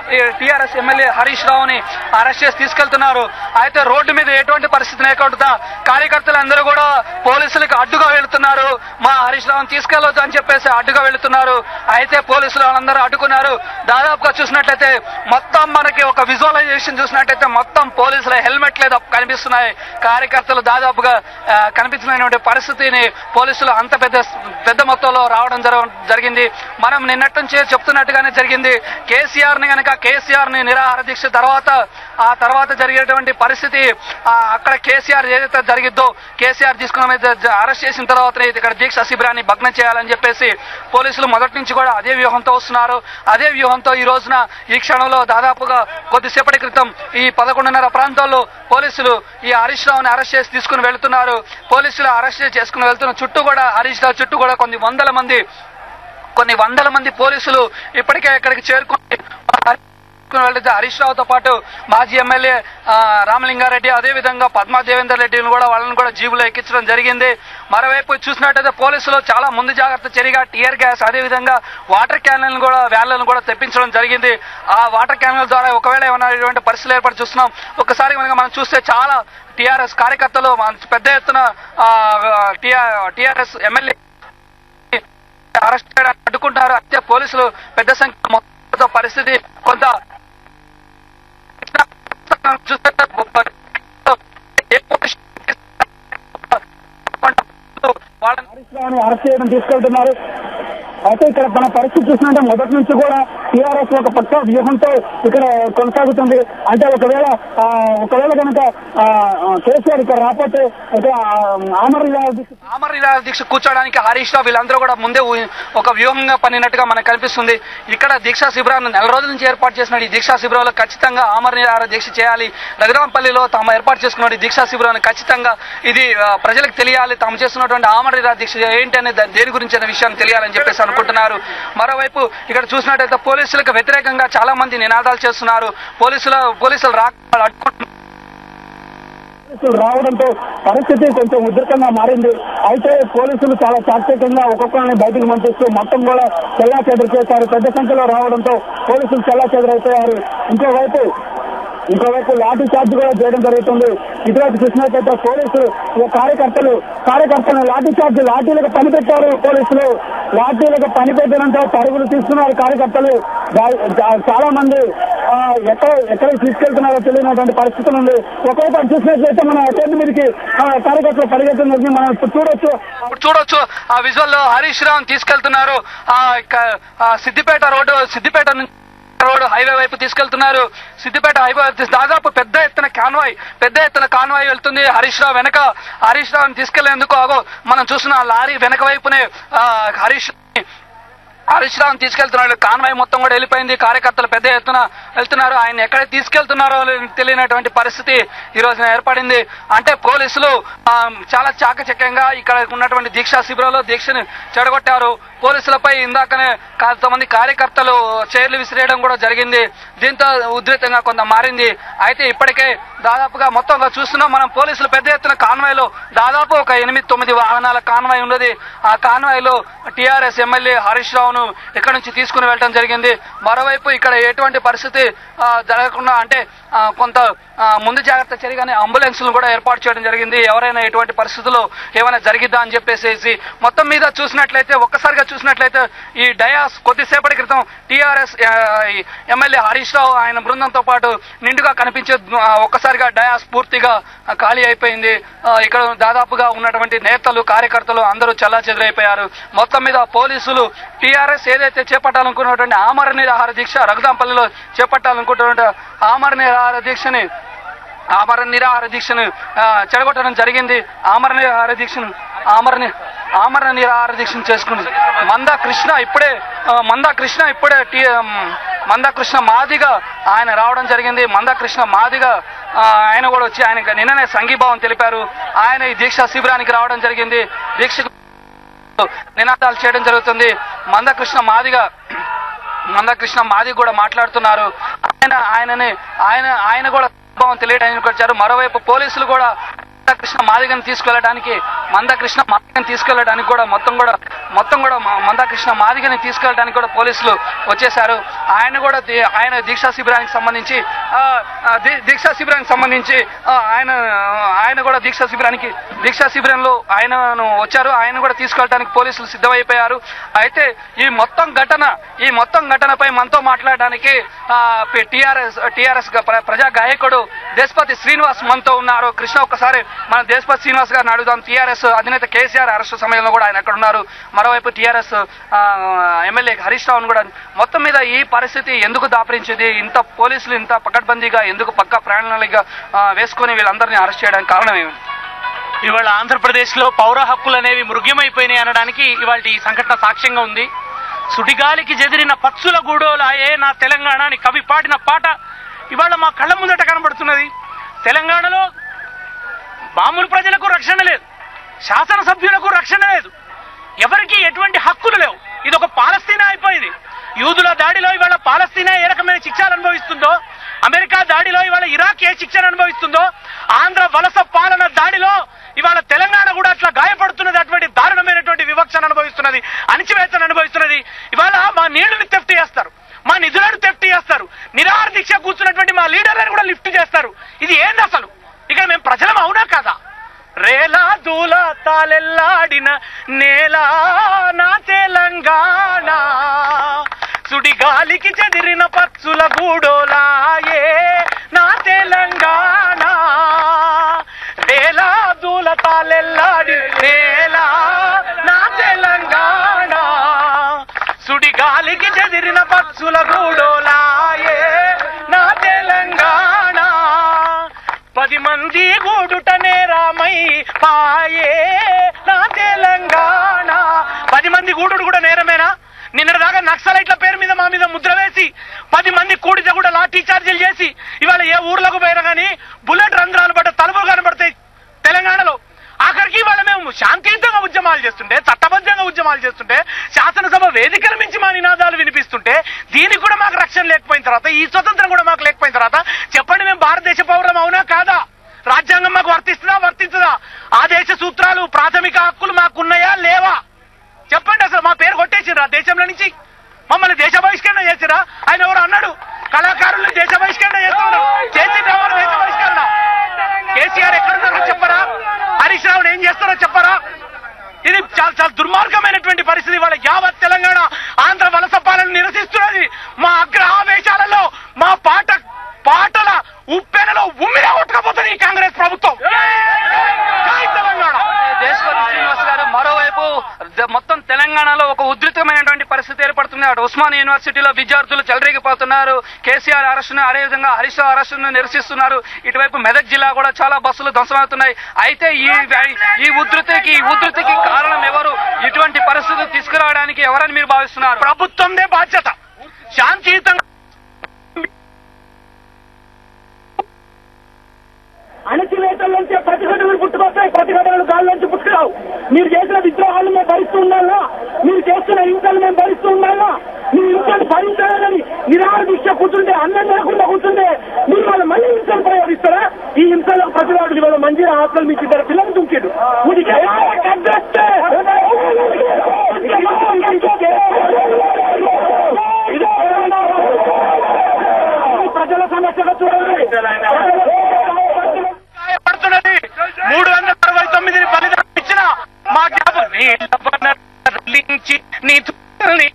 [SPEAKER 3] టిఆర్ఎస్ ఎమ్మెల్యే హరీష్ రావుని అరెస్ట్ చేసి తీసుకెళ్తున్నారు అయితే రోడ్డు మీద ఎటువంటి పరిస్థితి లేకుండా కార్యకర్తలందరూ కూడా పోలీసులకు అడ్డుగా వెళుతున్నారు మా హరీష్ రావుని తీసుకెళ్లొద్దు అని చెప్పేసి అడ్డుగా వెళుతున్నారు అయితే పోలీసులు వాళ్ళందరూ అడ్డుకున్నారు దాదాపుగా చూసినట్లయితే మొత్తం మనకి ఒక విజువలైజేషన్ చూసినట్లయితే మొత్తం పోలీసుల హెల్మెట్ లేదా కనిపిస్తున్నాయి కార్యకర్తలు దాదాపుగా ఆ, కనిపించినటువంటి పరిస్థితిని పోలీసులు అంత పెద్ద పెద్ద మొత్తంలో రావడం జరగ- జరిగింది మనం నిన్నటి నుంచి చెప్తున్నట్టుగానే జరిగింది కేసీఆర్ ని కనుక కేసీఆర్ ని నిరాహార దీక్ష తర్వాత ఆ తర్వాత జరిగేటువంటి పరిస్థితి ఆ, అక్కడ కేసీఆర్ ఏదైతే జరిగిద్దో కేసీఆర్ తీసుకున్న మీద జ- అరెస్ట్ చేసిన తర్వాత ఇక్కడ దీక్ష శిబిరాన్ని భగ్నం చేయాలని చెప్పేసి పోలీసులు మొదటి నుంచి కూడా అదే వ్యూహంతో వస్తున్నారు అదే వ్యూహంతో ఈ రోజున ఈ క్షణంలో దాదాపుగా కొద్దిసేపటి క్రితం ఈ పదకొండున్నర ప్రాంతాల్లో పోలీసులు ఈ హరీష్ రావుని అరెస్ట్ చేసి తీసుకుని వెళ్తున్నారు పోలీసులు అరెస్ట్ చేసి చేసుకుని వెళ్తున్న చుట్టూ కూడా హరీష్ రావు చుట్టూ కూడా కొన్ని వందల మంది కొన్ని వందల మంది పోలీసులు ఇప్పటికే ఇక్కడికి చేరుకొని వెళ్తే హరీష్ రావుతో పాటు మాజీ ఎమ్మెల్యే ఆ, రామలింగారెడ్డి అదే విధంగా పద్మా దేవేందర్ రెడ్డిని కూడా వాళ్ళని కూడా జీబులో ఎక్కించడం జరిగింది మరోవైపు చూసినట్టయితే పోలీసులు చాలా ముందు జాగ్రత్త చర్యగా టియర్ గ్యాస్ అదే విధంగా వాటర్ క్యాన్లను కూడా వ్యాన్లను కూడా తెప్పించడం జరిగింది ఆ వాటర్ క్యాన్ల ద్వారా ఒకవేళ ఏమైనా ఇటువంటి పరిస్థితులు ఏర్పాటు చూస్తున్నాం ఒకసారి కనుక మనం చూస్తే చాలా టిఆర్ఎస్ కార్యకర్తలు మన పెద్ద ఎత్తున టిఆర్ఎస్ ఎమ్మెల్యే అరెస్ట్ చేయడానికి అడ్డుకుంటున్నారు అయితే పోలీసులు పెద్ద సంఖ్య మొత్తంతో పరిస్థితి కొంత చూస్తే ఏ పోలీస్ వాళ్ళని
[SPEAKER 5] రావుని అరెస్ట్ చేయడం తీసుకెళ్తున్నారు అయితే ఇక్కడ మన పరిస్థితి చూసినట్టే మొదటి నుంచి కూడా టీఆర్ఎస్ ఒక పక్క వ్యూహంతో ఇక్కడ కొనసాగుతుంది అంటే ఒకవేళ ఆ, ఒకవేళ కనుక ఆ, ఆ, కేసీఆర్ ఇక్కడ రాకపోతే ఇక్కడ ఆమరణ
[SPEAKER 3] ఆమర నిరాహార దీక్ష కూర్చోడానికి హరీష్ రావు వీళ్ళందరూ కూడా ముందే ఊ- ఒక వ్యూహంగా పనినట్టుగా మనకు కనిపిస్తుంది ఇక్కడ దీక్షా శిబిరాన్ని నెల రోజుల నుంచి ఏర్పాటు చేసిన ఈ దీక్షా శిబిరంలో ఖచ్చితంగా ఆమర నిరాహార దీక్ష చేయాలి రఘురాంపల్లిలో తాము ఏర్పాటు చేసుకున్న ఈ దీక్షా శిబిరాన్ని ఖచ్చితంగా ఇది ఆ, ప్రజలకు తెలియాలి తాము చేస్తున్నటువంటి ఆమర నిరాహార దీక్ష ఏంటి అనే దా- దేని గురించి అనే విషయాన్ని తెలియాలని చెప్పేసి అనుకుంటున్నారు మరోవైపు ఇక్కడ చూసినట్టయితే పోలీసులకు వ్యతిరేకంగా చాలా మంది నినాదాలు చేస్తున్నారు పోలీసుల పోలీసులు రాక అడ్డుకుంటున్నారు
[SPEAKER 5] పోలీసులు రావడంతో పరిస్థితి కొంచెం ఉధృతంగా మారింది అయితే పోలీసులు చాలా చాకచక్యంగా ఒక్కొక్కరిని బయటకు పంపిస్తూ మొత్తం కూడా చెల్లా చెదరు చేశారు పెద్ద సంఖ్యలో రావడంతో పోలీసులు చెల్లా చెదరైపోయారు ఇంకోవైపు ఇంకోవైపు లాఠీ చార్జ్ కూడా చేయడం జరుగుతుంది ఇటువైపు చూసినట్లయితే పోలీసులు ఈ కార్యకర్తలు కార్యకర్తలు లాఠీ చార్జ్ లాఠీలకు పని పెట్టారు పోలీసులు లాఠీలకు పని పెట్టడంతో పరుగులు తీస్తున్నారు కార్యకర్తలు దా- దా- చాలా మంది ఆ, ఎక్కడ ఎక్కడికి తీసుకెళ్తున్నారో తెలియనటువంటి పరిస్థితులు ఉంది ఒకవైపు అటు చూసినట్లయితే మన అటెండ్ మీదకి ఆ, కార్యకర్తలు పరిగెత్తున్నది మనం ఇప్పుడు చూడొచ్చు
[SPEAKER 3] ఇప్పుడు చూడొచ్చు ఆ విజువల్ లో హరీష్ రావు తీసుకెళ్తున్నారు ఆ ఇక- ఆ సిద్దిపేట రోడ్డు సిద్దిపేట నుంచి రోడ్ హైవే వైపు తీసుకెళ్తున్నారు సిద్దిపేట హైవే వైపు తీసు- దాదాపు పెద్ద ఎత్తున కాన్వాయ్ పెద్ద ఎత్తున కాన్వాయ్ వెళ్తుంది హరీష్ రావు వెనక హరీష్ రావుని తీసుకెళ్లేందుకు అగో మనం చూసిన ఆ లారీ వెనక వైపునే ఆ, హరీష్ హరీష్ రావుని తీసుకెళ్తున్నాడు కాన్వాయ్ మొత్తం కూడా వెళ్ళిపోయింది కార్యకర్తలు పెద్ద ఎత్తున వెళ్తున్నారు ఆయన ఎక్కడ తీసుకెళ్తున్నారో తెలియనటువంటి పరిస్థితి ఈ రోజున ఏర్పడింది అంటే పోలీసులు ఆ, చాలా చాకచక్యంగా ఇక్కడ ఉన్నటువంటి దీక్షా శిబిరంలో దీక్షను చెడగొట్టారు పోలీసులపై ఇందాకనే కొంతమంది కార్యకర్తలు చైర్లు విసిరేయడం కూడా జరిగింది దీంతో ఉద్రిక్తంగా కొంత మారింది అయితే ఇప్పటికే దాదాపుగా మొత్తంగా చూస్తున్నాం మనం పోలీసులు పెద్ద ఎత్తున కాన్వాయ్లో దాదాపు ఒక ఎనిమిది తొమ్మిది వాహనాల కాన్వాయ్ ఉన్నది ఆ కాన్వాయ్లో టీఆర్ఎస్ ఎమ్మెల్యే హరీష్ రావును ఇక్కడ నుంచి తీసుకుని వెళ్ళడం జరిగింది మరోవైపు ఇక్కడ ఎటువంటి పరిస్థితి ఆ, జరగకుండా అంటే ఆ, కొంత ఆ, ముందు జాగ్రత్త చర్యగానే అంబులెన్స్లు కూడా ఏర్పాటు చేయడం జరిగింది ఎవరైనా ఎటువంటి పరిస్థితుల్లో ఏమైనా జరిగిద్దా అని చెప్పేసి మొత్తం మీద చూసినట్లయితే ఒక్కసారిగా చూసినట్లయితే ఈ డయాస్ కొద్దిసేపటి క్రితం టీఆర్ఎస్ ఎమ్మెల్యే హరీష్ రావు ఆయన బృందంతో పాటు నిండుగా కనిపించే ఆ, ఒక్కసారిగా డయాస్ పూర్తిగా ఆ, ఖాళీ అయిపోయింది ఆ, ఇక్కడ దాదాపుగా ఉన్నటువంటి నేతలు కార్యకర్తలు అందరూ చల్లా చెదురైపోయారు మొత్తం మీద పోలీసులు టీఆర్ఎస్ ఏదైతే చేపట్టాలనుకున్నటువంటి ఆమర నిరాహార దీక్ష రఘుదాంపల్లిలో చేపట్టాలనుకుంటున్న ఆమర నిరాహార దీక్షని ఆమర నిరాహార దీక్షను ఆ, చెడగొట్టడం జరిగింది ఆమర నిరాహార దీక్షను ఆమర ని- ఆమర నిరాహార దీక్షను చేసుకుంది మందా కృష్ణ ఇప్పుడే ఆ, మందా కృష్ణ ఇప్పుడే టీ ఉమ్, మందా కృష్ణ మాదిగా ఆయన రావడం జరిగింది మందా కృష్ణ మాదిగా ఆ, ఆయన కూడా వచ్చి ఆయన నిన్ననే సంఘీభావం తెలిపారు ఆయన ఈ దీక్ష శిబిరానికి రావడం జరిగింది దీక్షకు నినాదాలు చేయడం జరుగుతుంది మందకృష్ణ మాదిగా మందకృష్ణ మాది కూడా మాట్లాడుతున్నారు ఆయన ఆయనని ఆయన ఆయన కూడా భావం తెలియడానికి వచ్చారు మరోవైపు పోలీసులు కూడా మందకృష్ణ మాదిగని తీసుకెళ్లడానికి మందకృష్ణ మాదిగని తీసుకెళ్ళడానికి కూడా మొత్తం కూడా మొత్తం కూడా మ- మందకృష్ణ మాదిగని తీసుకెళ్ళడానికి కూడా పోలీసులు వచ్చేశారు ఆయన కూడా దీ- ఆయన దీక్షా శిబిరానికి సంబంధించి ఆ, ఆ, దీ- దీక్షా శిబిరానికి సంబంధించి ఆ, ఆయన ఆయన కూడా దీక్షా శిబిరానికి దీక్షా శిబిరంలో ఆయనను వచ్చారు ఆయన కూడా తీసుకెళ్ళడానికి పోలీసులు సిద్ధమైపోయారు అయితే ఈ మొత్తం ఘటన ఈ మొత్తం ఘటనపై మనతో మాట్లాడడానికి టిఆర్ఎస్ టిఆర్ఎస్ ప్రజా గాయకుడు దేశపతి శ్రీనివాస్ మనతో ఉన్నారు కృష్ణ ఒక్కసారి మన దేశపతి శ్రీనివాస్ గారిని అడుగుదాం టిఆర్ఎస్ అధినేత కేసీఆర్ అరెస్టు సమయంలో కూడా ఆయన అక్కడ ఉన్నారు మరోవైపు టిఆర్ఎస్ ఎమ్మెల్యే హరీష్ రావును కూడా మొత్తం మీద ఈ పరిస్థితి ఎందుకు దాపరించింది ఇంత పోలీసులు ఇంత పకడ్బందీగా ఎందుకు పక్క ప్రణాళిక ఆ, వేసుకొని వీళ్ళందరినీ అరెస్ట్ చేయడానికి కారణం ఏమి
[SPEAKER 6] ఇవాళ ఆంధ్రప్రదేశ్ లో పౌర హక్కులు అనేవి మృగ్యమైపోయినాయి అనడానికి ఇవాళ ఈ సంఘటన సాక్ష్యంగా ఉంది సుడిగాలికి చెదిరిన పచ్చుల గూడోలాయే నా తెలంగాణ అని కవి పాడిన పాట ఇవాళ మా కళ్ళ ముందట కనబడుతున్నది తెలంగాణలో మామూలు ప్రజలకు రక్షణ లేదు శాసనసభ్యులకు రక్షణ లేదు ఎవరికి ఎటువంటి హక్కులు లేవు ఇది ఒక పాలస్తీనా అయిపోయింది యూదుల దాడిలో ఇవాళ పాలస్తీనా ఏ రకమైన శిక్షలు అనుభవిస్తుందో అమెరికా దాడిలో ఇవాళ ఇరాక్ ఏ శిక్షను అనుభవిస్తుందో ఆంధ్ర వలస పాలన దాడిలో ఇవాళ తెలంగాణ కూడా అట్లా గాయపడుతున్నది అటువంటి దారుణమైనటువంటి వివక్షను అనుభవిస్తున్నది అణిచివేతను అనుభవిస్తున్నది ఇవాళ మా నీళ్లను తెఫ్ట్ చేస్తారు మా నిధులను తెఫ్ట్ చేస్తారు నిరాహార దీక్ష కూర్చున్నటువంటి మా లీడర్లను కూడా లిఫ్ట్ చేస్తారు ఇది ఏంది అసలు ఇక మేము ప్రజలం అవునా కదా రేలా దూల తాలెల్లాడిన నేల నా తెలంగాణ సుడిగాలికి చెదిరిన పచ్చుల గూడోలాయే నా తెలంగాణ రేలా దూల తాలెల్లాడి నేల నా తెలంగాణ సుడిగాలికి చెదిరిన పచ్చుల గూడోలాయే నా తెలంగాణ పది మంది గూడుట నేరామై పాయే నా తెలంగాణ పది మంది గూడుడు కూడా నేరమేనా నిన్నటిదాకా నక్సలైట్ల పేరు మీద మా మీద ముద్ర వేసి పది మంది కూడితే కూడా లాఠీ చార్జీలు చేసి ఇవాళ ఏ ఊర్లకు పోయినా కానీ బుల్లెట్ రంధ్రాలు పడ్డ తలుపులు కనబడతాయి తెలంగాణలో ఆఖరికి ఇవాళ మేము శాంతియుతంగా ఉద్యమాలు చేస్తుంటే చట్టబద్ధంగా ఉద్యమాలు చేస్తుంటే శాసనసభ వేదికల మించి మా నినాదాలు వినిపిస్తుంటే దీనికి కూడా మాకు రక్షణ లేకపోయిన తర్వాత ఈ స్వతంత్రం కూడా మాకు లేకపోయిన తర్వాత చెప్పండి మేము భారతదేశ పౌరం అవునా కాదా రాజ్యాంగం మాకు వర్తిస్తుందా వర్తించదా ఆ దేశ సూత్రాలు ప్రాథమిక హక్కులు మాకున్నాయా లేవా చెప్పండి అసలు మా పేరు కొట్టేసిరా దేశంలో నుంచి మమ్మల్ని దేశ బహిష్కరణ చేసిరా ఆయన ఎవరు అన్నాడు కళాకారుల్ని దేశ బహిష్కరణ చేస్తున్నారు చేసింది ఎవరు దేశ బహిష్కరణ కేసీఆర్ ఎక్కడున్నారో చెప్పరా హరీష్ రావుని ఏం చేస్తారో చెప్పరా ఇది చాలా చాలా దుర్మార్గమైనటువంటి పరిస్థితి వాళ్ళ యావత్ తెలంగాణ ఆంధ్ర వలస పాలన నిరసిస్తున్నది మా అగ్ర ఆవేశాలలో మా పాట పాటల ఉప్పెనలో ఉమ్మిన కొట్టకపోతుంది ఈ కాంగ్రెస్ ప్రభుత్వం జై తెలంగాణ
[SPEAKER 3] దేశపతి శ్రీనివాస్ గారు మరోవైపు ద- మొత్తం తెలంగాణలో ఒక ఉధృతమైనటువంటి పరిస్థితి ఏర్పడుతుంది అటు ఉస్మాన్ యూనివర్సిటీలో విద్యార్థులు చెలరేగిపోతున్నారు కేసీఆర్ అరెస్టును అదేవిధంగా హరీష్ రావు అరెస్టును నిరసిస్తున్నారు ఇటువైపు మెదక్ జిల్లా కూడా చాలా బస్సులు ధ్వంసమవుతున్నాయి అయితే ఈ ఈ ఉధృతికి ఈ ఉధృతికి కారణం ఎవరు ఇటువంటి పరిస్థితులు తీసుకురావడానికి ఎవరని మీరు భావిస్తున్నారు
[SPEAKER 6] ప్రభుత్వందే బాధ్యత శాంతియుతంగా
[SPEAKER 5] అణచివేతల నుంచే ప్రతిఘటనలు పుట్టుకొస్తాయి ప్రతిఘటనలు గాలి నుంచి పుట్టుకురావు మీరు చేసిన విద్రోహాలు మేము భరిస్తూ ఉండాలా మీరు చేస్తున్న హింసలు మేము భరిస్తూ ఉండాలా మీ హింసలు భరించాలని నిరాహార దీక్ష కూర్చుంటే అన్నం లేకుండా కూర్చుంటే మీరు వాళ్ళు మళ్ళీ హింసలు ప్రయోగిస్తారా ఈ హింసలకు ప్రతివాడు ఇవాళ మంజీరా హాస్టల్ మీకు ఇద్దరు పిల్లలు దుంకిడు ప్రజల సమస్యగా చూడండి
[SPEAKER 6] పడుతున్నది మూడు వందల అరవై తొమ్మిదిని బలిదానం ఇచ్చిన మా జ్ఞాపకం నీళ్ళ వనరులించి నీ తుల్లి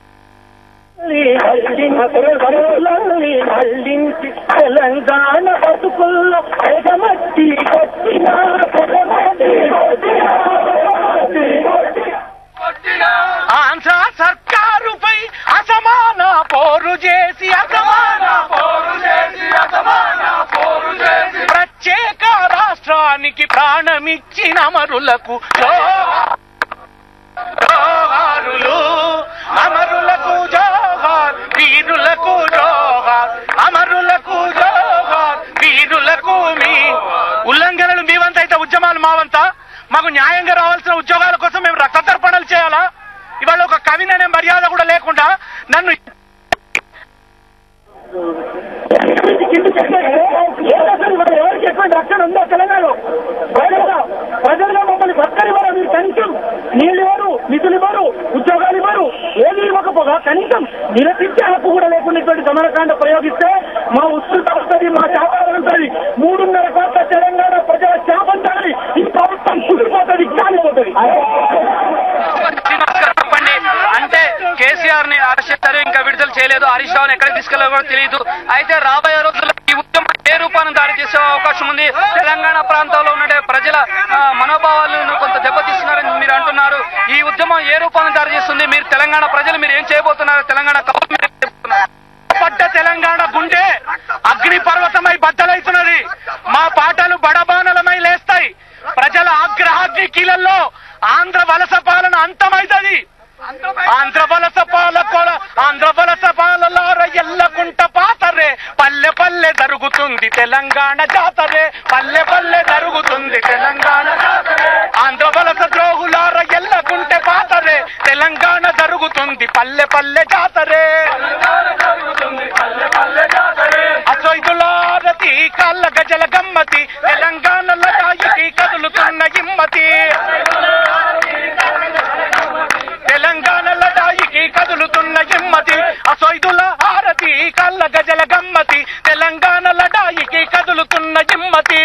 [SPEAKER 5] మళ్ళించి తెలంగాణ బతుకుల్లో ఎగమట్టి కొట్టిన
[SPEAKER 6] ఆంధ్ర సర్కారుపై అసమాన పోరు చేసి అసమాన పోరు చేసి అసమాన పోరు చేసి ప్రత్యేక రాష్ట్రానికి ప్రాణమిచ్చిన అమరులకు జోహార్. జోహారులు అమరులకు జోహార్ వీరులకు జోహార్ అమరులకు జోహార్ వీరులకు మీ ఉల్లంఘనలు మీవంత అయితే ఉద్యమాలు మావంతా మాకు న్యాయంగా రావాల్సిన ఉద్యోగాల కోసం మేము రక్త తర్పణలు చేయాలా ఇవాళ ఒక కవిని అనే మర్యాద కూడా లేకుండా నన్ను
[SPEAKER 5] కింద చెప్పారు ఎవరికి ఎటువంటి రక్షణ ఉందో తెలంగాణలో ప్రజలుగా ప్రజలుగా మమ్మల్ని బతకనివ్వరు మీరు కనీసం నీళ్ళు ఇవ్వరు నిధులు ఇవ్వరు ఉద్యోగాలు ఇవ్వరు ఏది ఇవ్వకపోగా కనీసం నిరసించే హక్కు కూడా లేకున్నటువంటి దమనకాండ ప్రయోగిస్తే మా ఉత్సుత వస్తుంది మా చేపలు ఉంటుంది మూడున్నర కోట్ల తెలంగాణ ప్రజల చేపంటారని ఈ ప్రభుత్వం కుదిరిపోతుంది కాలిపోతుంది
[SPEAKER 3] శ్రీనివాస్ గారు చెప్పండి అంటే కేసీఆర్ ని అరెస్ట్ చేశారు ఇంకా విడుదల చేయలేదు హరీష్ రావుని ఎక్కడికి తీసుకెళ్లారో కూడా తెలియదు అయితే రాబోయే రోజుల్లో ఈ ఉద్యమం ఏ రూపాన్ని దాడి చేసే అవకాశం ఉంది తెలంగాణ ప్రాంతంలో ఉన్న ప్రజల ఆ, మనోభావాలను కొంత దెబ్బతీస్తున్నారని మీరు అంటున్నారు ఈ ఉద్యమం ఏ రూపాన్ని దాడి చేస్తుంది మీరు తెలంగాణ ప్రజలు మీరు ఏం చేయబోతున్నారు తెలంగాణ కవులు మీరు ఏం చేయబోతున్నారు?
[SPEAKER 6] పడ్డ తెలంగాణ గుండె అగ్ని పర్వతమై బద్దలైతున్నది మా పాటలు బడబానలమై లేస్తాయి ప్రజల ఆగ్రహాగ్ని కీలల్లో ఆంధ్ర వలస పాలన అంతమైతది ఆంధ్ర వలస పాలకోల ఆంధ్ర వలస పాలలార ఎల్లకుంట పాతరే పల్లె పల్లె జరుగుతుంది తెలంగాణ జాతరే పల్లె పల్లె జరుగుతుంది తెలంగాణ జాతరే ఆంధ్ర వలస ద్రోహులార ఎల్లకుంటే పాతరే తెలంగాణ జరుగుతుంది పల్లె పల్లె జాతరే అసోయిదులారతి కాళ్ళ గజల గమ్మతి తెలంగాణ లటాయికి కదులుతున్న ఇమ్మతి తెలంగాణ లటాయికి కదులుతున్న ఇమ్మతి అసోయిదుల హారతి కాళ్ళ గజల గమ్మతి తెలంగాణ లటాయికి కదులుతున్న ఇమ్మతి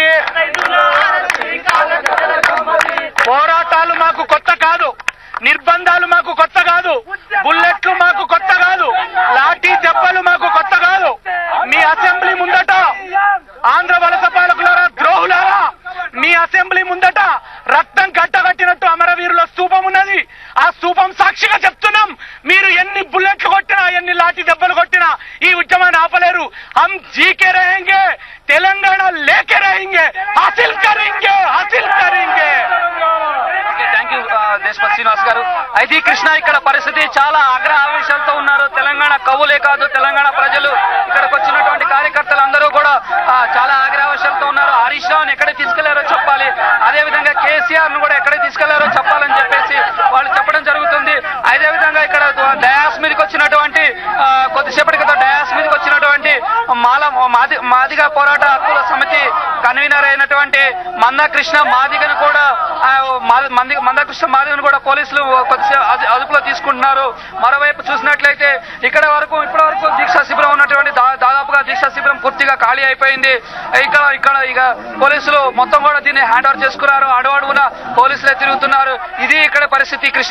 [SPEAKER 6] పోరాటాలు మాకు కొత్త కాదు నిర్బంధాలు మాకు కొత్త కాదు బుల్లెట్లు మాకు కొత్త కాదు లాఠీ దెబ్బలు మాకు కొత్త కాదు మీ అసెంబ్లీ ముందట ఆంధ్ర వలస పాలకులారా ద్రోహులారా మీ అసెంబ్లీ ముందట రక్తం కట్టగట్టినట్టు అమరవీరుల స్తూపం ఉన్నది ఆ స్తూపం సాక్షిగా చెప్తున్నాం మీరు ఎన్ని బుల్లెట్లు కొట్టినా ఎన్ని లాఠీ దెబ్బలు కొట్టినా ఈ ఉద్యమాన్ని ఆపలేరు హం జీకే रहेंगे తెలంగాణ లేకే रहेंगे హాసిల్ కरेंगे హాసిల్ करेंगे
[SPEAKER 3] థ్యాంక్ యూ దేశపతి శ్రీనివాస్ గారు అయితే ఈ కృష్ణ ఇక్కడ పరిస్థితి చాలా ఆగ్రహ ఆవేశాలతో ఉన్నారు తెలంగాణ కవులే కాదు తెలంగాణ ప్రజలు ఇక్కడికి వచ్చినటువంటి కార్యకర్తలు అందరూ కూడా ఆ, చాలా ఆగ్రహ ఆవేశాలతో ఉన్నారు హరీష్ రావుని ఎక్కడికి తీసుకెళ్లారో చెప్పాలి అదే విధంగా కేసీఆర్ ను కూడా ఎక్కడికి తీసుకెళ్లారో చెప్పాలని చెప్పేసి వాళ్ళు చెప్పడం జరుగుతుంది అదే విధంగా ఇక్కడ డయాస్ మీదకి వచ్చినటువంటి ఆ, కొద్దిసేపటి క్రితం డయాస్ మీదకి వచ్చినటువంటి మాల మాది మాదిగ పోరాట హక్కుల సమితి కన్వీనర్ అయినటువంటి మందకృష్ణ మాదిగను కూడా ఆ, మా- మంది మందకృష్ణ మాదిగను కూడా పోలీసులు కొద్దిసేపు అదు- అదుపులో తీసుకుంటున్నారు మరోవైపు చూసినట్లయితే ఇక్కడ వరకు ఇప్పటి వరకు దీక్షా శిబిరం ఉన్నటువంటి దా- దాదాపుగా దీక్షా శిబిరం పూర్తిగా ఖాళీ అయిపోయింది ఇక్కడ ఇక్కడ ఇక పోలీసులు మొత్తం కూడా దీన్ని హ్యాండ్ ఓవర్ చేసుకున్నారు అడుగడుగున పోలీసులే తిరుగుతున్నారు ఇది ఇక్కడ పరిస్థితి Krishna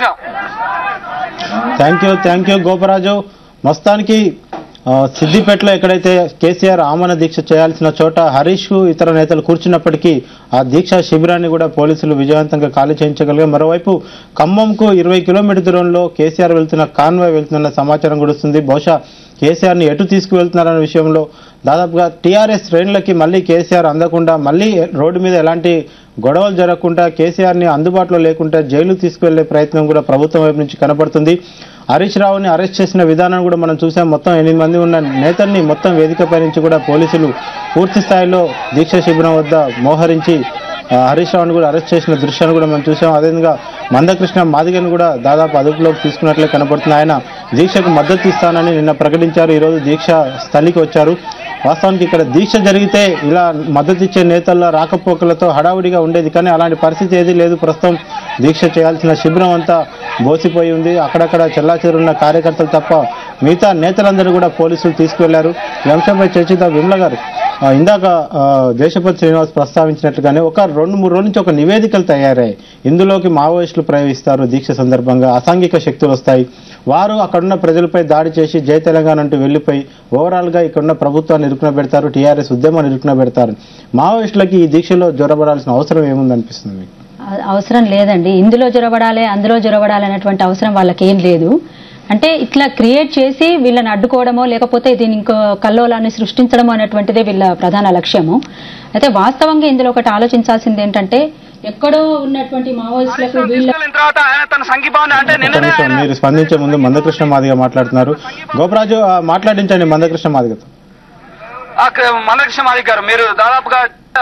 [SPEAKER 2] thank you thank you Goparaju మొత్తానికి ఆ, సిద్దిపేటలో ఎక్కడైతే కేసీఆర్ ఆమరణ దీక్ష చేయాల్సిన చోట హరీష్ ఇతర నేతలు కూర్చున్నప్పటికీ ఆ దీక్షా శిబిరాన్ని కూడా పోలీసులు విజయవంతంగా ఖాళీ చేయించగలిగారు మరోవైపు ఖమ్మంకు ఇరవై కిలోమీటర్ దూరంలో కేసీఆర్ వెళ్తున్న కాన్వాయ్ వెళ్తున్న సమాచారం కూడా వస్తుంది బహుశా కేసీఆర్ని ఎటు తీసుకువెళ్తున్నారనే విషయంలో దాదాపుగా టీఆర్ఎస్ శ్రేణులకి మళ్ళీ కేసీఆర్ అందకుండా మళ్ళీ రోడ్డు మీద ఎలాంటి గొడవలు జరగకుండా కేసీఆర్ని అందుబాటులో లేకుండా జైలు తీసుకువెళ్లే ప్రయత్నం కూడా ప్రభుత్వం వైపు నుంచి కనపడుతుంది హరీష్ రావుని అరెస్ట్ చేసిన విధానం కూడా మనం చూసాం మొత్తం ఎనిమిది మంది ఉన్న నేతల్ని మొత్తం వేదికపై నుంచి కూడా పోలీసులు పూర్తి స్థాయిలో దీక్ష శిబిరం వద్ద మోహరించి ఆ, హరీష్ రావుని కూడా అరెస్ట్ చేసిన దృశ్యాన్ని కూడా మనం చూసాం అదేవిధంగా మందకృష్ణ మాదిగని కూడా దాదాపు అదుపులోకి తీసుకున్నట్లే కనపడుతుంది ఆయన దీక్షకు మద్దతు ఇస్తానని నిన్న ప్రకటించారు ఈరోజు దీక్ష స్థలికి వచ్చారు వాస్తవానికి ఇక్కడ దీక్ష జరిగితే ఇలా మద్దతు ఇచ్చే నేతల రాకపోకలతో హడావుడిగా ఉండేది కానీ అలాంటి పరిస్థితి ఏదీ లేదు ప్రస్తుతం దీక్ష చేయాల్సిన శిబిరం అంతా బోసిపోయి ఉంది అక్కడక్కడ చెల్లాచెరున్న కార్యకర్తలు తప్ప మిగతా నేతలందరూ కూడా పోలీసులు తీసుకువెళ్లారు ఈ అంశంపై చర్చిద్దాం విమల గారు ఆ, ఇందాక ఆ, దేశపతి శ్రీనివాస్ ప్రస్తావించినట్లుగానే ఒక రెండు మూడు రోజుల నుంచి ఒక నివేదికలు తయారయ్యాయి ఇందులోకి మావోయిస్టులు ప్రవేశిస్తారు దీక్ష సందర్భంగా అసాంఘిక శక్తులు వస్తాయి వారు అక్కడున్న ప్రజలపై దాడి చేసి జై తెలంగాణ అంటూ వెళ్ళిపోయి ఓవరాల్ గా ఇక్కడున్న ప్రభుత్వాన్ని ఇరుకున పెడతారు టీఆర్ఎస్ ఉద్యమాన్ని ఇరుకున పెడతారు మావోయిస్టులకి ఈ దీక్షలో జ్వరబడాల్సిన అవసరం ఏముందనిపిస్తుంది మీకు
[SPEAKER 1] అ- అవసరం లేదండి ఇందులో జొరబడాలి అందులో జొరబడాలి అనేటువంటి అవసరం వాళ్ళకి ఏం లేదు అంటే ఇట్లా క్రియేట్ చేసి వీళ్ళని అడ్డుకోవడమో లేకపోతే దీని ఇంకో కల్లోలాన్ని సృష్టించడమో అనేటువంటిదే వీళ్ళ ప్రధాన లక్ష్యము అయితే వాస్తవంగా ఇందులో ఒకటి ఆలోచించాల్సింది ఏంటంటే ఎక్కడో ఉన్నటువంటి మావోయిస్టులకు వీళ్ళ
[SPEAKER 3] తీసుకెళ్ళిన తర్వాత ఆయన తన సంఘీభావాన్ని అంటే
[SPEAKER 2] ఒక్క
[SPEAKER 3] నిన్ననే
[SPEAKER 2] నిమిషం
[SPEAKER 3] ఆయన
[SPEAKER 2] మీరు స్పందించే ముందు మందకృష్ణ మాదిగ మాట్లాడుతున్నారు గోపరాజు ఆ, మాట్లాడించండి మందకృష్ణ మాదిగతో
[SPEAKER 3] ఆ క- మందకృష్ణ మాదిక్ గారు మీరు దాదాపుగా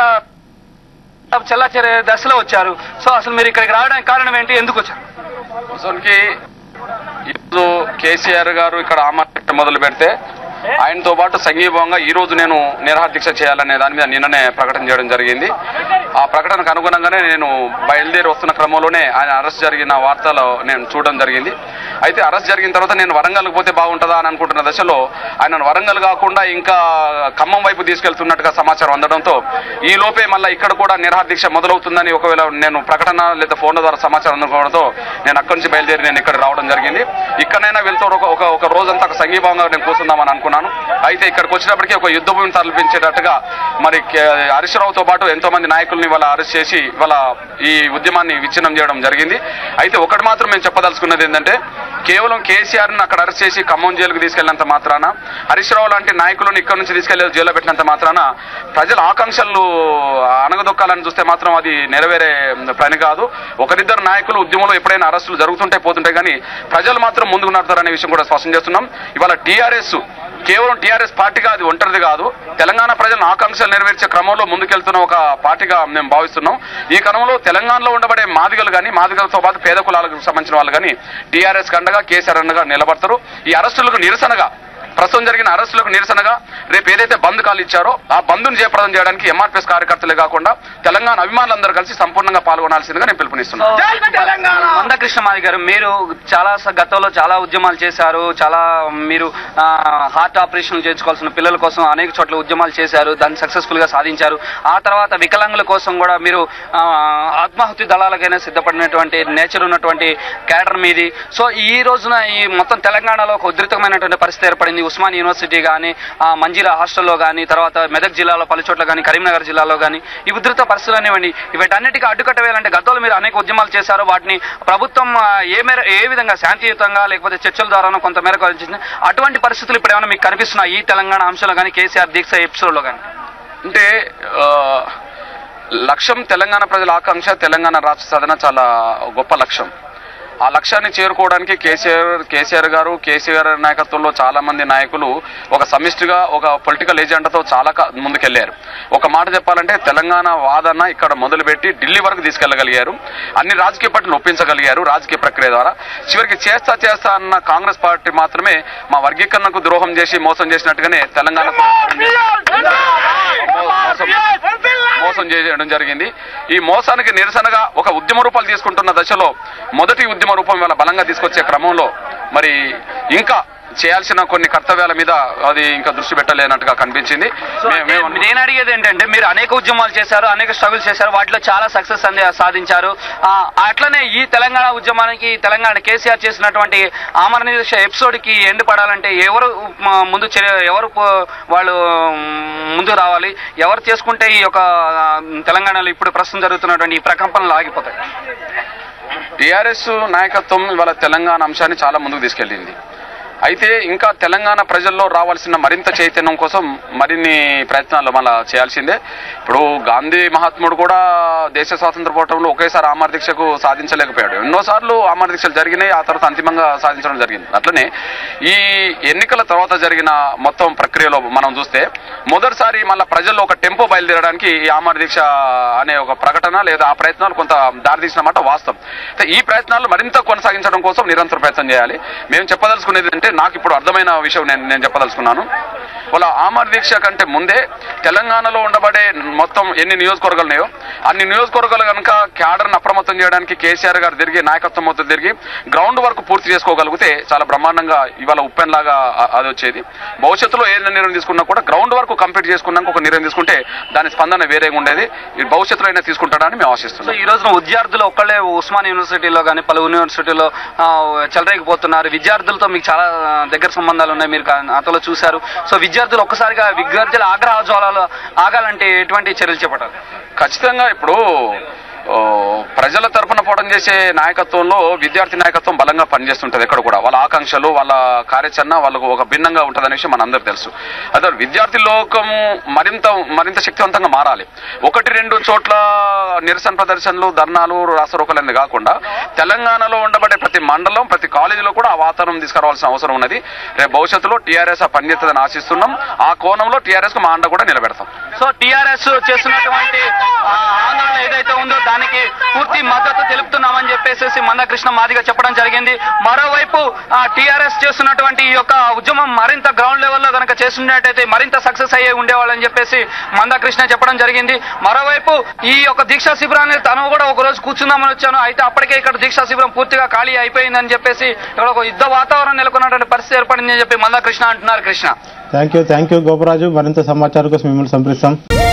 [SPEAKER 3] ఆ, చెల్లాచెరే దశలో వచ్చారు సో అసలు మీరు ఇక్కడికి రావడానికి కారణం ఏంటి ఎందుకు వచ్చారు
[SPEAKER 7] వాస్తవానికి ఈరోజు కేసీఆర్ గారు ఇక్కడ ఆమరణ మొదలు పెడితే ఆయనతో పాటు సంఘీభావంగా ఈ రోజు నేను నిరాహార దీక్ష చేయాలనే దాని మీద నిన్ననే ప్రకటన చేయడం జరిగింది ఆ ప్రకటనకు అనుగుణంగానే నేను బయలుదేరి వస్తున్న క్రమంలోనే ఆయన అరెస్ట్ జరిగిన వార్తలు నేను చూడడం జరిగింది అయితే అరెస్ట్ జరిగిన తర్వాత నేను వరంగల్కి పోతే బాగుంటుందా అని అనుకుంటున్న దశలో ఆయన వరంగల్ కాకుండా ఇంకా ఖమ్మం వైపు తీసుకెళ్తున్నట్టుగా సమాచారం అందడంతో ఈ లోపే మళ్ళీ ఇక్కడ కూడా నిరహార దీక్ష మొదలవుతుందని ఒకవేళ నేను ప్రకటన లేదా ఫోన్ల ద్వారా సమాచారం అందుకోవడంతో నేను అక్కడి నుంచి బయలుదేరి నేను ఇక్కడ రావడం జరిగింది ఇక్కడైనా వెళ్తూ ఒక ఒక ఒక రోజంతా ఒక సంఘీభావంగా నేను కూర్చుందామని అనుకున్నాను అయితే ఇక్కడికి వచ్చినప్పటికీ ఒక యుద్ధ భూమిని తలపించేటట్టుగా మరి కే- హరీష్ రావుతో పాటు ఎంతో మంది నాయకుల్ని వాళ్ళ అరెస్ట్ చేసి వాళ్ళ ఈ ఉద్యమాన్ని విచ్ఛిన్నం చేయడం జరిగింది అయితే ఒకటి మాత్రం మేము చెప్పదలుచుకున్నది ఏంటంటే కేవలం కేసీఆర్ ని అక్కడ అరెస్ట్ చేసి ఖమ్మం జైలుకు తీసుకెళ్లినంత మాత్రాన హరీష్ రావు లాంటి నాయకులను ఇక్కడ నుంచి తీసుకెళ్లి జైల్లో పెట్టినంత మాత్రాన ప్రజల ఆకాంక్షలు అనగదొక్కాలని చూస్తే మాత్రం అది నెరవేరే పని కాదు ఒకరిద్దరు నాయకులు ఉద్యమంలో ఎప్పుడైనా అరెస్టులు జరుగుతుంటే పోతుంటాయి కానీ ప్రజలు మాత్రం ముందుకు నడతారనే విషయం కూడా స్పష్టం చేస్తున్నాం ఇవాళ టీఆర్ఎస్ కేవలం టీఆర్ఎస్ పార్టీగా అది ఒంటరిది కాదు తెలంగాణ ప్రజల ఆకాంక్షలు నెరవేర్చే క్రమంలో ముందుకెళ్తున్న ఒక పార్టీగా మేము భావిస్తున్నాం ఈ క్రమంలో తెలంగాణలో ఉండబడే మాదిగలు కానీ మాదిగలతో పాటు పేద కులాలకు సంబంధించిన వాళ్ళు కానీ టీఆర్ఎస్ కండగా కేసీఆర్ అండగా నిలబడతారు ఈ అరెస్టులకు నిరసనగా ప్రస్తుతం జరిగిన అరెస్టులకు నిరసనగా రేపు ఏదైతే బంద్ కాలు ఇచ్చారో ఆ బంద్ను జయప్రదం చేయడానికి ఎంఆర్పీఎస్ కార్యకర్తలే కాకుండా తెలంగాణ అభిమానులందరూ కలిసి సంపూర్ణంగా పాల్గొనాల్సిందిగా నేను పిలుపునిస్తున్నాను
[SPEAKER 8] మందకృష్ణ మాది గారు మీరు చాలా స- గతంలో చాలా ఉద్యమాలు చేశారు చాలా మీరు ఆ, హార్ట్ ఆపరేషన్లు చేయించుకోవాల్సిన పిల్లల కోసం అనేక చోట్ల ఉద్యమాలు చేశారు దాన్ని సక్సెస్ఫుల్ గా సాధించారు ఆ తర్వాత వికలాంగుల కోసం కూడా మీరు ఆ, ఆత్మాహుతి దళాలకైనా సిద్ధపడినటువంటి నేచర్ ఉన్నటువంటి క్యాడర్ మీది సో ఈ రోజున ఈ మొత్తం తెలంగాణలో ఒక ఉధృతమైనటువంటి పరిస్థితి ఏర్పడింది ఉస్మాన్ యూనివర్సిటీ కానీ మంజీరా హాస్టల్లో కానీ తర్వాత మెదక్ జిల్లాలో పలు చోట్ల కానీ కరీంనగర్ జిల్లాలో కానీ ఈ ఉధృత పరిస్థితులు అనేవండి వీటన్నిటికీ అడ్డుకట్ట వేయాలంటే గతంలో మీరు అనేక ఉద్యమాలు చేశారు వాటిని ప్రభుత్వం ఆ, ఏ మేర ఏ విధంగా శాంతియుతంగా లేకపోతే చర్చల ద్వారానో కొంత మేరకు ఆలోచించింది అటువంటి పరిస్థితులు ఇప్పుడు ఏమైనా మీకు కనిపిస్తున్నాయి ఈ తెలంగాణ అంశంలో కానీ కేసీఆర్ దీక్ష ఎపిసోడ్లో కానీ
[SPEAKER 7] అంటే ఆ, లక్ష్యం తెలంగాణ ప్రజల ఆకాంక్ష తెలంగాణ రాష్ట్ర సాధన చాలా గొప్ప లక్ష్యం ఆ లక్ష్యాన్ని చేరుకోవడానికి కేసీఆర్ కేసీఆర్ గారు కేసీఆర్ నాయకత్వంలో చాలా మంది నాయకులు ఒక సమిష్టిగా ఒక పొలిటికల్ ఏజెండాతో చాలా క- ముందుకెళ్లారు ఒక మాట చెప్పాలంటే తెలంగాణ వాదన ఇక్కడ మొదలుపెట్టి ఢిల్లీ వరకు తీసుకెళ్లగలిగారు అన్ని రాజకీయ పార్టీలు ఒప్పించగలిగారు రాజకీయ ప్రక్రియ ద్వారా చివరికి చేస్తా చేస్తా అన్న కాంగ్రెస్ పార్టీ మాత్రమే మా వర్గీకరణకు ద్రోహం చేసి మోసం చేసినట్టుగానే తెలంగాణ మోసం మోసం చేయడం జరిగింది ఈ మోసానికి నిరసనగా ఒక ఉద్యమ రూపాలు తీసుకుంటున్న దశలో మొదటి ఉద్యమ రూపం ఇవాళ బలంగా తీసుకొచ్చే క్రమంలో మరి ఇంకా చేయాల్సిన కొన్ని కర్తవ్యాల మీద అది ఇంకా దృష్టి పెట్టలేనట్టుగా కనిపించింది
[SPEAKER 8] సో
[SPEAKER 7] మే-
[SPEAKER 8] అంటే
[SPEAKER 7] మేము
[SPEAKER 8] నేను అడిగేది ఏంటంటే మీరు అనేక ఉద్యమాలు చేశారు అనేక స్ట్రగుల్స్ చేశారు వాటిలో చాలా సక్సెస్ అంది సాధించారు ఆ, అట్లనే ఈ తెలంగాణ ఉద్యమానికి తెలంగాణ కేసీఆర్ చేసినటువంటి ఆమరణ ఎపిసోడ్ కి ఎండ్ పడాలంటే ఎవరు మ, ముందు చర్య ఎవరు పో- వాళ్ళు మ్, ముందు రావాలి ఎవరు చేసుకుంటే ఈ యొక్క ఆ, తెలంగాణలో ఇప్పుడు ప్రస్తుతం జరుగుతున్నటువంటి ఈ ప్రకంపనలు ఆగిపోతాయి
[SPEAKER 7] టీఆర్ఎస్ నాయకత్వం ఇవాళ తెలంగాణ అంశాన్ని చాలా ముందుకు తీసుకెళ్ళింది అయితే ఇంకా తెలంగాణ ప్రజల్లో రావాల్సిన మరింత చైతన్యం కోసం మరిన్ని ప్రయత్నాలు మళ్ళా చేయాల్సిందే ఇప్పుడు గాంధీ మహాత్ముడు కూడా దేశ స్వాతంత్ర పోరాటంలో ఒకేసారి ఆమర దీక్షకు సాధించలేకపోయాడు ఎన్నోసార్లు ఆమర దీక్షలు జరిగినాయి ఆ తర్వాత అంతిమంగా సాధించడం జరిగింది అట్లనే ఈ ఎన్నికల తర్వాత జరిగిన మొత్తం ప్రక్రియలో మనం చూస్తే మొదటిసారి మళ్ళీ ప్రజల్లో ఒక టెంపో బయలుదేరడానికి ఈ ఆమర దీక్ష అనే ఒక ప్రకటన లేదా ఆ ప్రయత్నాలు కొంత దారితీసిన మాట వాస్తవం అయితే ఈ ప్రయత్నాలు మరింత కొనసాగించడం కోసం నిరంతర ప్రయత్నం చేయాలి మేము చెప్పదలుచుకునేది అంటే నాకు ఇప్పుడు అర్థమైన విషయం నేను నేను చెప్పదలుచుకున్నాను వాళ్ళ ఆమర దీక్ష కంటే ముందే తెలంగాణలో ఉండబడే మొత్తం ఎన్ని నియోజకవర్గాలు ఉన్నాయో అన్ని నియోజకవర్గాలు కనుక క్యాడర్ని అప్రమత్తం చేయడానికి కేసీఆర్ గారు తిరిగి నాయకత్వం మొత్తం తిరిగి గ్రౌండ్ వర్క్ పూర్తి చేసుకోగలిగితే చాలా బ్రహ్మాండంగా ఇవాళ ఉప్పెన్ లాగా అ- అది వచ్చేది భవిష్యత్తులో ఏ నిర్ణయం తీసుకున్నా కూడా గ్రౌండ్ వర్క్ కంప్లీట్ చేసుకున్నాక ఒక నిర్ణయం తీసుకుంటే దాని స్పందన వేరేగా ఉండేది ఈ భవిష్యత్తులో అయినా తీసుకుంటాడని మేము
[SPEAKER 8] సో
[SPEAKER 7] ఆశిస్తున్నాం
[SPEAKER 8] ఈ రోజున విద్యార్థులు ఒక్కళ్ళే ఉస్మాన్ యూనివర్సిటీలో కానీ పలు యూనివర్సిటీలో ఆ, చెలరేగిపోతున్నారు విద్యార్థులతో మీకు చాలా ఆ, దగ్గర సంబంధాలు ఉన్నాయి మీరు కా- అతలో చూశారు సో విద్యార్థులు ఒక్కసారిగా విద్యార్థుల ఆగ్రహ జ్వాలాలు ఆగాలంటే ఎటువంటి చర్యలు చేపట్టాలి
[SPEAKER 7] ఖచ్చితంగా ఇప్పుడు ఓ, ప్రజల తరపున పోవడం చేసే నాయకత్వంలో విద్యార్థి నాయకత్వం బలంగా పనిచేస్తుంటది ఎక్కడ కూడా వాళ్ళ ఆకాంక్షలు వాళ్ళ కార్యాచరణ వాళ్ళకు ఒక భిన్నంగా ఉంటుందనే విషయం మనందరూ తెలుసు అదే విద్యార్థి లోకము మరింత మరింత శక్తివంతంగా మారాలి ఒకటి రెండు చోట్ల నిరసన ప్రదర్శనలు ధర్నాలు రాసరోకలన్నీ కాకుండా తెలంగాణలో ఉండబడే ప్రతి మండలం ప్రతి కాలేజీలో కూడా ఆ వాతావరణం తీసుకురావాల్సిన అవసరం ఉన్నది రేపు భవిష్యత్తులో టీఆర్ఎస్ ఆ పనిచేస్తుందని ఆశిస్తున్నాం ఆ కోణంలో టీఆర్ఎస్ కు మా అండ కూడా నిలబెడతాం
[SPEAKER 8] సో టిఆర్ఎస్ చేస్తున్నటువంటి ఆ, ఆందోళన ఏదైతే ఉందో దానికి పూర్తి మద్దతు తెలుపుతున్నామని చెప్పేసి మందకృష్ణ మాదిగా చెప్పడం జరిగింది మరోవైపు టీఆర్ఎస్ చేస్తున్నటువంటి ఈ యొక్క ఉద్యమం మరింత గ్రౌండ్ లెవెల్లో కనుక చేస్తున్నట్టయితే మరింత సక్సెస్ అయ్యే ఉండేవాళ్ళని చెప్పేసి మందకృష్ణ చెప్పడం జరిగింది మరోవైపు ఈ యొక్క దీక్షా శిబిరాన్ని తను కూడా ఒక రోజు కూర్చుందామని వచ్చాను అయితే అప్పటికే ఇక్కడ దీక్షా శిబిరం పూర్తిగా ఖాళీ అయిపోయిందని చెప్పేసి ఇక్కడ ఒక యుద్ధ వాతావరణం నెలకొన్నటువంటి పరిస్థితి ఏర్పడిందని చెప్పి మందకృష్ణ అంటున్నారు Krishna
[SPEAKER 2] thank you thank you Goparaju మరింత సమాచారం కోసం మిమ్మల్ని సంప్రదిస్తాం